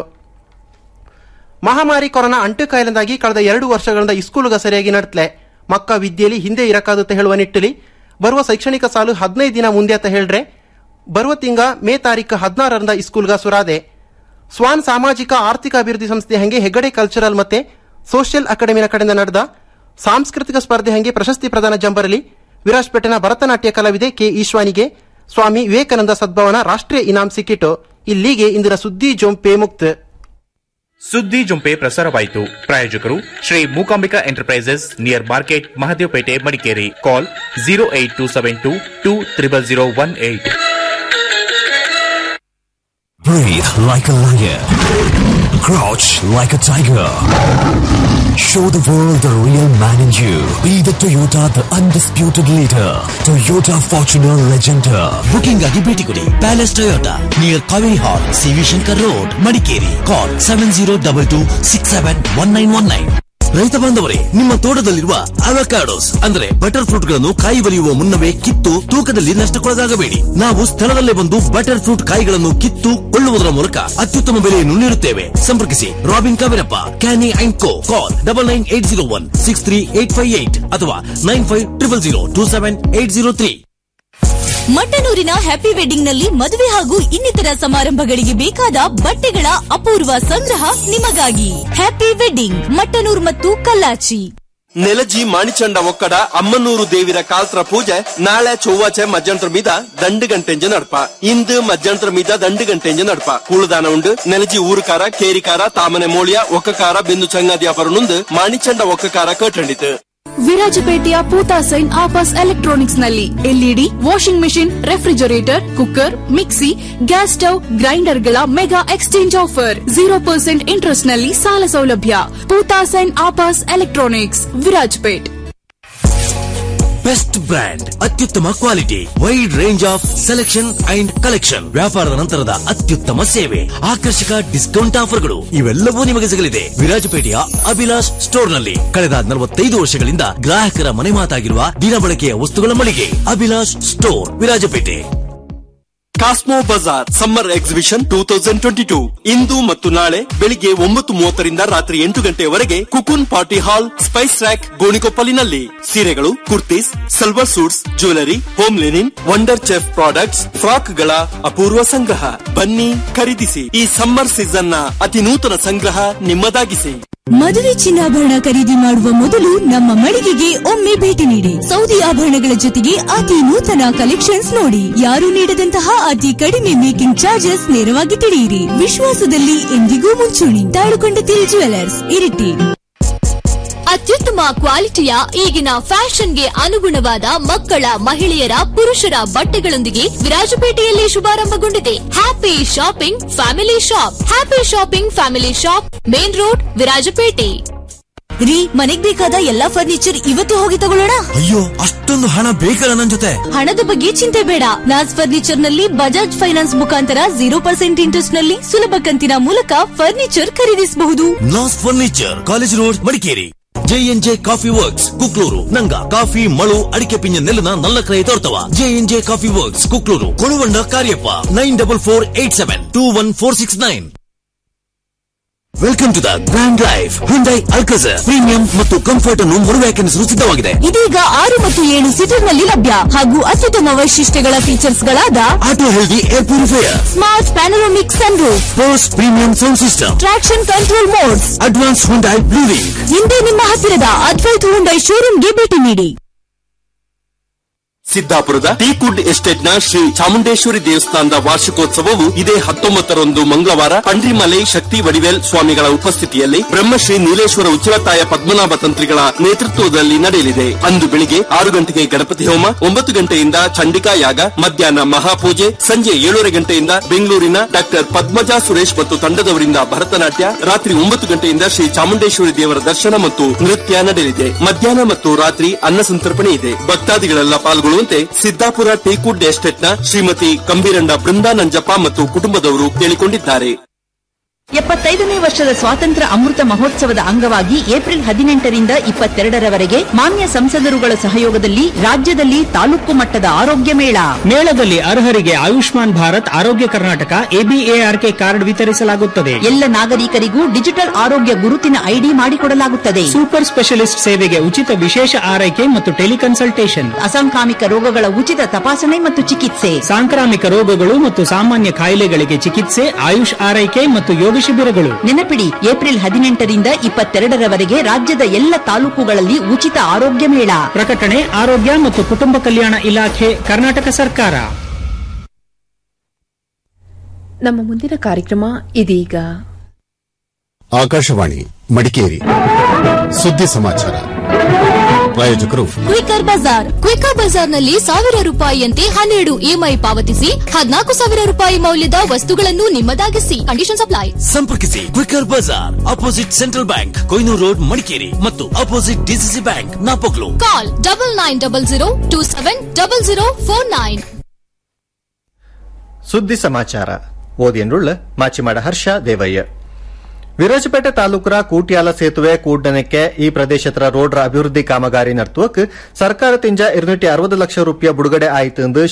ಮಹಾಮಾರಿ ಕೊರೋನಾ ಅಂಟು ಕಾಯಿಲೆಯಿಂದಾಗಿ ಕಳೆದ ಎರಡು ವರ್ಷಗಳಿಂದ ಇಸ್ಕೂಲುಗ ಸರಿಯಾಗಿ ನಡ್ತಲೆ ಮಕ್ಕ ವಿದ್ಯೆಯಲ್ಲಿ ಹಿಂದೆ ಇರಕ್ಕಾಗುತ್ತೆ ಹೇಳುವ ನಿಟ್ಟಿನಲ್ಲಿ ಬರುವ ಶೈಕ್ಷಣಿಕ ಸಾಲು ಹದಿನೈದು ದಿನ ಮುಂದೆ ಅಂತ ಹೇಳ್ರೆ ಬರುವ ತಿಂಗ ಮೇ ತಾರೀಕು ಹದಿನಾರರಿಂದ ಇಸ್ಕೂಲ್ಗ ಸುರಾದೆ ಸ್ವಾನ್ ಸಾಮಾಜಿಕ ಆರ್ಥಿಕ ಅಭಿವೃದ್ಧಿ ಸಂಸ್ಥೆ ಹಂಗೆ ಹೆಗಡೆ ಕಲ್ಚರಲ್ ಮತ್ತೆ ಸೋಷಿಯಲ್ ಅಕಾಡೆಮಿನ ಕಡೆಯಿಂದ ನಡೆದ ಸಾಂಸ್ಕೃತಿಕ ಸ್ಪರ್ಧೆ ಹಂಗೆ ಪ್ರಶಸ್ತಿ ಪ್ರದಾನ ಜಂಬರಲ್ಲಿ ವಿರಾಜ್ಪೇಟೆನ ಭರತನಾಟ್ಯ ಕಲಾವಿದೆ ಕೆ ಈಶ್ವಾನಿಗೆ ಸ್ವಾಮಿ ವಿವೇಕಾನಂದ ಸದ್ಭವನ ರಾಷ್ಟ್ರೀಯ ಇನಾಂ ಸಿಕ್ಕಿತು ಇಲ್ಲಿಗೆ ಇಂದಿನ ಸುದ್ದಿ ಜೊಂಪೆ ಮುಕ್ತ ಸುದ್ದಿ ಜುಂಪೆ ಪ್ರಸಾರವಾಯಿತು ಪ್ರಾಯೋಜಕರು Shri Mookambika enterprises near market Mahadevapete Madikeri call zero eight two seven two two triple zero one eight Breathe like a lion. Crouch like a tiger. Show the world the real man in you. Be the Toyota, the undisputed leader. Toyota Fortuner Legender. Booking ಆಗಿ ಭೇಟಿ ಕೊಡಿ palace Toyota near Kaveri hall CV Shankar road Madikeri call seven zero double two six seven one nine one nine ರೈತ ಬಾಂಧವರೇ ನಿಮ್ಮ ತೋಟದಲ್ಲಿರುವ avocados ಅಂದ್ರೆ butter fruit ಗಳನ್ನು ಕಾಯಿ ಬಲಿಯುವ ಮುನ್ನವೇ ಕಿತ್ತು ತೂಕದಲ್ಲಿ ನಷ್ಟಕ್ಕೊಳಗಾಗಬೇಡಿ ನಾವು ಸ್ಥಳದಲ್ಲೇ ಬಂದು ಬಟರ್ ಫ್ರೂಟ್ ಕಾಯಿಗಳನ್ನು ಕಿತ್ತು ಕೊಳ್ಳುವುದರ ಮೂಲಕ ಅತ್ಯುತ್ತಮ ಬೆಲೆಯನ್ನು ನೀಡುತ್ತೇವೆ ಸಂಪರ್ಕಿಸಿ ರಾಬಿನ್ ಕಾವಿರಪ್ಪ ಕ್ಯಾನಿ and co call double nine eight zero one six three eight five eight ಅಥವಾ nine five triple zero two seven eight zero three ಮಟ್ಟನೂರಿನ ಹ್ಯಾಪಿ ವೆಡ್ಡಿಂಗ್ ನಲ್ಲಿ ಮದುವೆ ಹಾಗೂ ಇನ್ನಿತರ ಸಮಾರಂಭಗಳಿಗೆ ಬೇಕಾದ ಬಟ್ಟೆಗಳ ಅಪೂರ್ವ ಸಂಗ್ರಹ ನಿಮಗಾಗಿ ಹ್ಯಾಪಿ ವೆಡ್ಡಿಂಗ್ ಮಟ್ಟನೂರ್ ಮತ್ತು ಕಲ್ಲಾಚಿ ನೆಲಜಿ ಮಾಣಿಚಂಡ ಒಕ್ಕಡ ಅಮ್ಮನೂರು ದೇವಿರ ಕಾಲ್ತ್ರ ಪೂಜೆ ನಾಳೆ ಚೊವ್ವಾಚೆ ಮಧ್ಯಾಂತರ ಮೀದ ದಂಡು ಗಂಟೆಂಜ ನಡ್ಪ ಇಂದು ಮಧ್ಯಾಂತರ ಮೀದ ದಂಡು ಗಂಟೆಂಜ ನಡ್ಪ ಕೂಳುದಾನ ಉಂಡು ನೆಲಜಿ ಊರುಕಾರ ಕೇರಿಕಾರ ತಾಮನೆ ಮೋಳಿಯ ಒಕ್ಕಕಾರ ಬಿಂದು ಚಂಗಾದಿಯ ಬರನುಂದು ಮಾಣಿಚಂಡ ಒಕ್ಕಕಾರ ಕಟ್ಟಂಡಿತು ವಿರಾಜಪೇಟೆಯ ಪೂತಾ ಸೈನ್ ಆಪಸ್ ಎಲೆಕ್ಟ್ರಾನಿಕ್ಸ್ ನಲ್ಲಿ LED washing machine refrigerator cooker mixie gas stove ಗ್ರೈಂಡರ್ಗಳ mega exchange offer zero percent interest ನಲ್ಲಿ ಸಾಲ ಸೌಲಭ್ಯ ಪೂತಾ ಸೈನ್ ಆಪಸ್ ಎಲೆಕ್ಟ್ರಾನಿಕ್ಸ್ ವಿರಾಜಪೇಟ್ ಬೆಸ್ಟ್ ಬ್ರ್ಯಾಂಡ್ ಅತ್ಯುತ್ತಮ quality wide range of selection and collection ವ್ಯಾಪಾರದ ನಂತರದ ಅತ್ಯುತ್ತಮ ಸೇವೆ ಆಕರ್ಷಕ ಡಿಸ್ಕೌಂಟ್ ಆಫರ್ಗಳು ಇವೆಲ್ಲವೂ ನಿಮಗೆ ಸಿಗಲಿದೆ ವಿರಾಜಪೇಟೆಯ ಅಭಿಲಾಷ್ ಸ್ಟೋರ್ ನಲ್ಲಿ ಕಳೆದ ನಲವತ್ತೈದು ವರ್ಷಗಳಿಂದ ಗ್ರಾಹಕರ ಮನೆ ಮಾತಾಗಿರುವ ದಿನಬಳಕೆಯ ವಸ್ತುಗಳ ಮಳಿಗೆ Abhilash store Virajpet cosmo bazaar summer exhibition two thousand twenty two ಇಂದು ಮತ್ತು ನಾಳೆ ಬೆಳಿಗ್ಗೆ ಒಂಬತ್ತು ಮೂವತ್ತರಿಂದ ರಾತ್ರಿ ಎಂಟು ಗಂಟೆಯವರೆಗೆ ಕುಕುನ್ ಪಾರ್ಟಿ ಹಾಲ್ ಸ್ಪೈಸ್ ರ್ಯಾಕ್ ಗೋಣಿಕೊಪ್ಪಲಿನಲ್ಲಿ ಸೀರೆಗಳು kurtis salwar suits jewellery home linen wonder chef products frock ಗಳ ಅಪೂರ್ವ ಸಂಗ್ರಹ ಬನ್ನಿ ಖರೀದಿಸಿ ಈ ಸಮ್ಮರ್ ಸೀಸನ್ ನ ಅತಿ ನೂತನ ಸಂಗ್ರಹ ನಿಮ್ಮದಾಗಿಸಿ ಮದುವೆ ಚಿನ್ನಾಭರಣ ಖರೀದಿ ಮಾಡುವ ಮೊದಲು ನಮ್ಮ ಮಳಿಗೆಗೆ ಒಮ್ಮೆ ಭೇಟಿ ನೀಡಿ ಸೌದಿ ಆಭರಣಗಳ ಜೊತೆಗೆ ಅತಿ ನೂತನ ಕಲೆಕ್ಷನ್ಸ್ ನೋಡಿ ಯಾರು ನೀಡದಂತಹ ಅತಿ ಕಡಿಮೆ ಮೇಕಿಂಗ್ ಚಾರ್ಜಸ್ ನೇರವಾಗಿ ತಿಳಿಯಿರಿ ವಿಶ್ವಾಸದಲ್ಲಿ ಎಂದಿಗೂ ಮುಂಚೂಣಿ ತಾಳುಕೊಂಡತಿಲ್ ಜುವೆಲರ್ಸ್ ಇರಿಟಿ ಅತ್ಯುತ್ತಮ ಕ್ವಾಲಿಟಿಯ ಈಗಿನ ಫ್ಯಾಷನ್ಗೆ ಅನುಗುಣವಾದ ಮಕ್ಕಳ ಮಹಿಳೆಯರ ಪುರುಷರ ಬಟ್ಟೆಗಳೊಂದಿಗೆ ವಿರಾಜಪೇಟೆಯಲ್ಲಿ ಶುಭಾರಂಭಗೊಂಡಿದೆ happy shopping family shop happy shopping family shop main road Virajpet ರೀ ಮನೆಗ್ ಬೇಕಾದ ಎಲ್ಲಾ ಫರ್ನಿಚರ್ ಇವತ್ತೇ ಹೋಗಿ ತಗೊಳ್ಳೋಣ ಅಯ್ಯೋ ಅಷ್ಟೊಂದು ಹಣ ಬೇಕಲ್ಲ ನನ್ ಜೊತೆ ಹಣದ ಬಗ್ಗೆ ಚಿಂತೆ ಬೇಡ ನಾಸ್ ಫರ್ನಿಚರ್ ನಲ್ಲಿ ಬಜಾಜ್ ಫೈನಾನ್ಸ್ ಮುಖಾಂತರ ಜೀರೋ ಪರ್ಸೆಂಟ್ ಇಂಟ್ರೆಸ್ಟ್ ನಲ್ಲಿ ಸುಲಭ ಕಂತಿನ ಮೂಲಕ ಫರ್ನಿಚರ್ ಖರೀದಿಸಬಹುದು Naz furniture college road Madikeri JNJ coffee works Kukluru ನಂಗ ಕಾಫಿ ಮಳು ಅಡಿಕೆ ಪಿಂಜ ನೆಲನ ನಲ್ಲ ಕ್ರಯ ತೋರ್ತವ JNJ coffee works Kukluru Koluvanda Kariappa nine double four eight seven two one four six nine welcome to the grand life Hyundai Alcazar premium ಮತ್ತು ಕಂಫರ್ಟ್ ಅನ್ನು ಮರುವ್ಯಾಖ್ಯಾನಿಸಲು ಸಿದ್ಧವಾಗಿದೆ ಇದೀಗ ಆರು ಮತ್ತು ಏಳು ಸೀಟರ್ ನಲ್ಲಿ ಲಭ್ಯ ಹಾಗೂ ಅತ್ಯುತ್ತಮ ವೈಶಿಷ್ಟ್ಯಗಳ ಫೀಚರ್ಸ್ ಗಳಾದ auto healthy air purifier smart panoramic sunroof force premium sound system traction control modes advanced Hyundai ಬ್ಲೂರಿಂಗ್ ಹಿಂದೆ ನಿಮ್ಮ ಹತ್ತಿರದ ಅದ್ವೈತ್ ಹುಂಡೈ ಶೋರೂಮ್ಗೆ ಭೇಟಿ ನೀಡಿ ಸಿದ್ದಾಪುರದ ಟೀಕುಡ್ ಎಸ್ಟೇಟ್ ನ ಶ್ರೀ ಚಾಮುಂಡೇಶ್ವರಿ ದೇವಸ್ಥಾನದ ವಾರ್ಷಿಕೋತ್ಸವವು ಇದೇ ಹತ್ತೊಂಬತ್ತರಂದು ಮಂಗಳವಾರ ಪಂಡ್ರಿಮಲೆ ಶಕ್ತಿ ವಡಿವೇಲ್ ಸ್ವಾಮಿಗಳ ಉಪಸ್ಥಿತಿಯಲ್ಲಿ ಬ್ರಹ್ಮಶ್ರೀ ನೀಲೇಶ್ವರ ಉಚ್ಚಲತಾಯ ಪದ್ಮನಾಭ ತಂತ್ರಿಗಳ ನೇತೃತ್ವದಲ್ಲಿ ನಡೆಯಲಿದೆ ಅಂದು ಬೆಳಿಗ್ಗೆ ಆರು ಗಂಟೆಗೆ ಗಣಪತಿ ಹೋಮ ಒಂಬತ್ತು ಗಂಟೆಯಿಂದ ಚಂಡಿಕಾ ಯಾಗ ಮಧ್ಯಾಹ್ನ ಮಹಾಪೂಜೆ ಸಂಜೆ ಏಳೂವರೆ ಗಂಟೆಯಿಂದ ಬೆಂಗಳೂರಿನ ಡಾಕ್ಟರ್ ಪದ್ಮಜಾ ಸುರೇಶ್ ಮತ್ತು ತಂಡದವರಿಂದ ಭರತನಾಟ್ಯ ರಾತ್ರಿ ಒಂಬತ್ತು ಗಂಟೆಯಿಂದ ಶ್ರೀ ಚಾಮುಂಡೇಶ್ವರಿ ದೇವರ ದರ್ಶನ ಮತ್ತು ನೃತ್ಯ ನಡೆಯಲಿದೆ ಮಧ್ಯಾಹ್ನ ಮತ್ತು ರಾತ್ರಿ ಅನ್ನ ಸಂತರ್ಪಣೆ ಇದೆ ಭಕ್ತಾದಿಗಳೆಲ್ಲ ಪಾಲ್ಗೊಳ್ಳುವಂತೆ ಸಿದ್ದಾಪುರ ಟೀಕುಡ್ ಎಸ್ಟೇಟ್ನ ಶ್ರೀಮತಿ ಕಂಬೀರಂಡ ಬೃಂದಾ ನಂಜಪ್ಪ ಮತ್ತು ಕುಟುಂಬದವರು ಕೇಳಿಕೊಂಡಿದ್ದಾರೆ ಎಪ್ಪತ್ತೈದನೇ ವರ್ಷದ ಸ್ವಾತಂತ್ರ್ಯ ಅಮೃತ ಮಹೋತ್ಸವದ ಅಂಗವಾಗಿ ಏಪ್ರಿಲ್ ಹದಿನೆಂಟರಿಂದ ಇಪ್ಪತ್ತೆರಡರವರೆಗೆ ಮಾನ್ಯ ಸಂಸದರುಗಳ ಸಹಯೋಗದಲ್ಲಿ ರಾಜ್ಯದಲ್ಲಿ ತಾಲೂಕು ಮಟ್ಟದ ಆರೋಗ್ಯ ಮೇಳ ಮೇಳದಲ್ಲಿ ಅರ್ಹರಿಗೆ ಆಯುಷ್ಮಾನ್ ಭಾರತ್ ಆರೋಗ್ಯ ಕರ್ನಾಟಕ ಎಬಿಎಆರ್ಕೆ ಕಾರ್ಡ್ ವಿತರಿಸಲಾಗುತ್ತದೆ ಎಲ್ಲ ನಾಗರಿಕರಿಗೂ ಡಿಜಿಟಲ್ ಆರೋಗ್ಯ ಗುರುತಿನ ಐಡಿ ಮಾಡಿಕೊಡಲಾಗುತ್ತದೆ ಸೂಪರ್ ಸ್ಪೆಷಲಿಸ್ಟ್ ಸೇವೆಗೆ ಉಚಿತ ವಿಶೇಷ ಆರೈಕೆ ಮತ್ತು ಟೆಲಿಕನ್ಸಲ್ಟೇಷನ್ ಅಸಾಂಕ್ರಾಮಿಕ ರೋಗಗಳ ಉಚಿತ ತಪಾಸಣೆ ಮತ್ತು ಚಿಕಿತ್ಸೆ ಸಾಂಕ್ರಾಮಿಕ ರೋಗಗಳು ಮತ್ತು ಸಾಮಾನ್ಯ ಕಾಯಿಲೆಗಳಿಗೆ ಚಿಕಿತ್ಸೆ ಆಯುಷ್ ಆರೈಕೆ ಮತ್ತು ಯೋಗ ಶಿಬಿರಗಳು ನೆನಪಿಡಿ ಏಪ್ರಿಲ್ ಹದಿನೆಂಟರಿಂದ ಇಪ್ಪತ್ತೆರಡರವರೆಗೆ ರಾಜ್ಯದ ಎಲ್ಲ ತಾಲೂಕುಗಳಲ್ಲಿ ಉಚಿತ ಆರೋಗ್ಯ ಮೇಳ ಪ್ರಕಟಣೆ ಆರೋಗ್ಯ ಮತ್ತು ಕುಟುಂಬ ಕಲ್ಯಾಣ ಇಲಾಖೆ ಕರ್ನಾಟಕ ಸರ್ಕಾರ ನಮ್ಮ ಮುಂದಿನ ಕಾರ್ಯಕ್ರಮ ಇದೀಗ ಆಕಾಶವಾಣಿ ಮಡಿಕೇರಿ ಸುದ್ದಿ ಸಮಾಚಾರ ಪ್ರಾಯೋಜಕರು ಕ್ವಿಕರ್ ಬಜಾರ್ ಕ್ವಿಕರ್ ಬಜಾರ್ನಲ್ಲಿ ಸಾವಿರ ರೂಪಾಯಿಯಂತೆ ಹನ್ನೆರಡು ಇಎಂಐ ಪಾವತಿಸಿ ಹದಿನಾಲ್ಕು ಸಾವಿರ ರೂಪಾಯಿ ಮೌಲ್ಯದ ವಸ್ತುಗಳನ್ನು ನಿಮ್ಮದಾಗಿಸಿ ಕಂಡೀಷನ್ ಅಪ್ಲೈ ಸಂಪರ್ಕಿಸಿ ಕ್ವಿಕರ್ ಬಜಾರ್ opposite central bank Koynur road Madikeri ಮತ್ತು opposite DCC bank Napoklu call double nine double zero two seven double zero four nine ಸುದ್ದಿ ಸಮಾಚಾರ ಓದಿಯನ್ರುಳ್ಳ ಮಾಚಿಮಾಡ ಹರ್ಷ ದೇವಯ್ಯ ವಿರಾಜಪೇಟೆ ತಾಲೂಕರ ಕೂಟ್ಯಾಲ ಸೇತುವೆ ಕೂಡ್ನಕ್ಕೆ ಈ ಪ್ರದೇಶದ ರೋಡ್ರ ಅಭಿವೃದ್ಧಿ ಕಾಮಗಾರಿ ನಡ್ತುವಕ್ ಸರ್ಕಾರ ತಿಂಜ ഇരുന്നൂറ്റി ಅರವತ್ತು ಲಕ್ಷ ರೂಪಾಯಿ ಬಿಡುಗಡೆ ಆಯಿತು ಎಂದು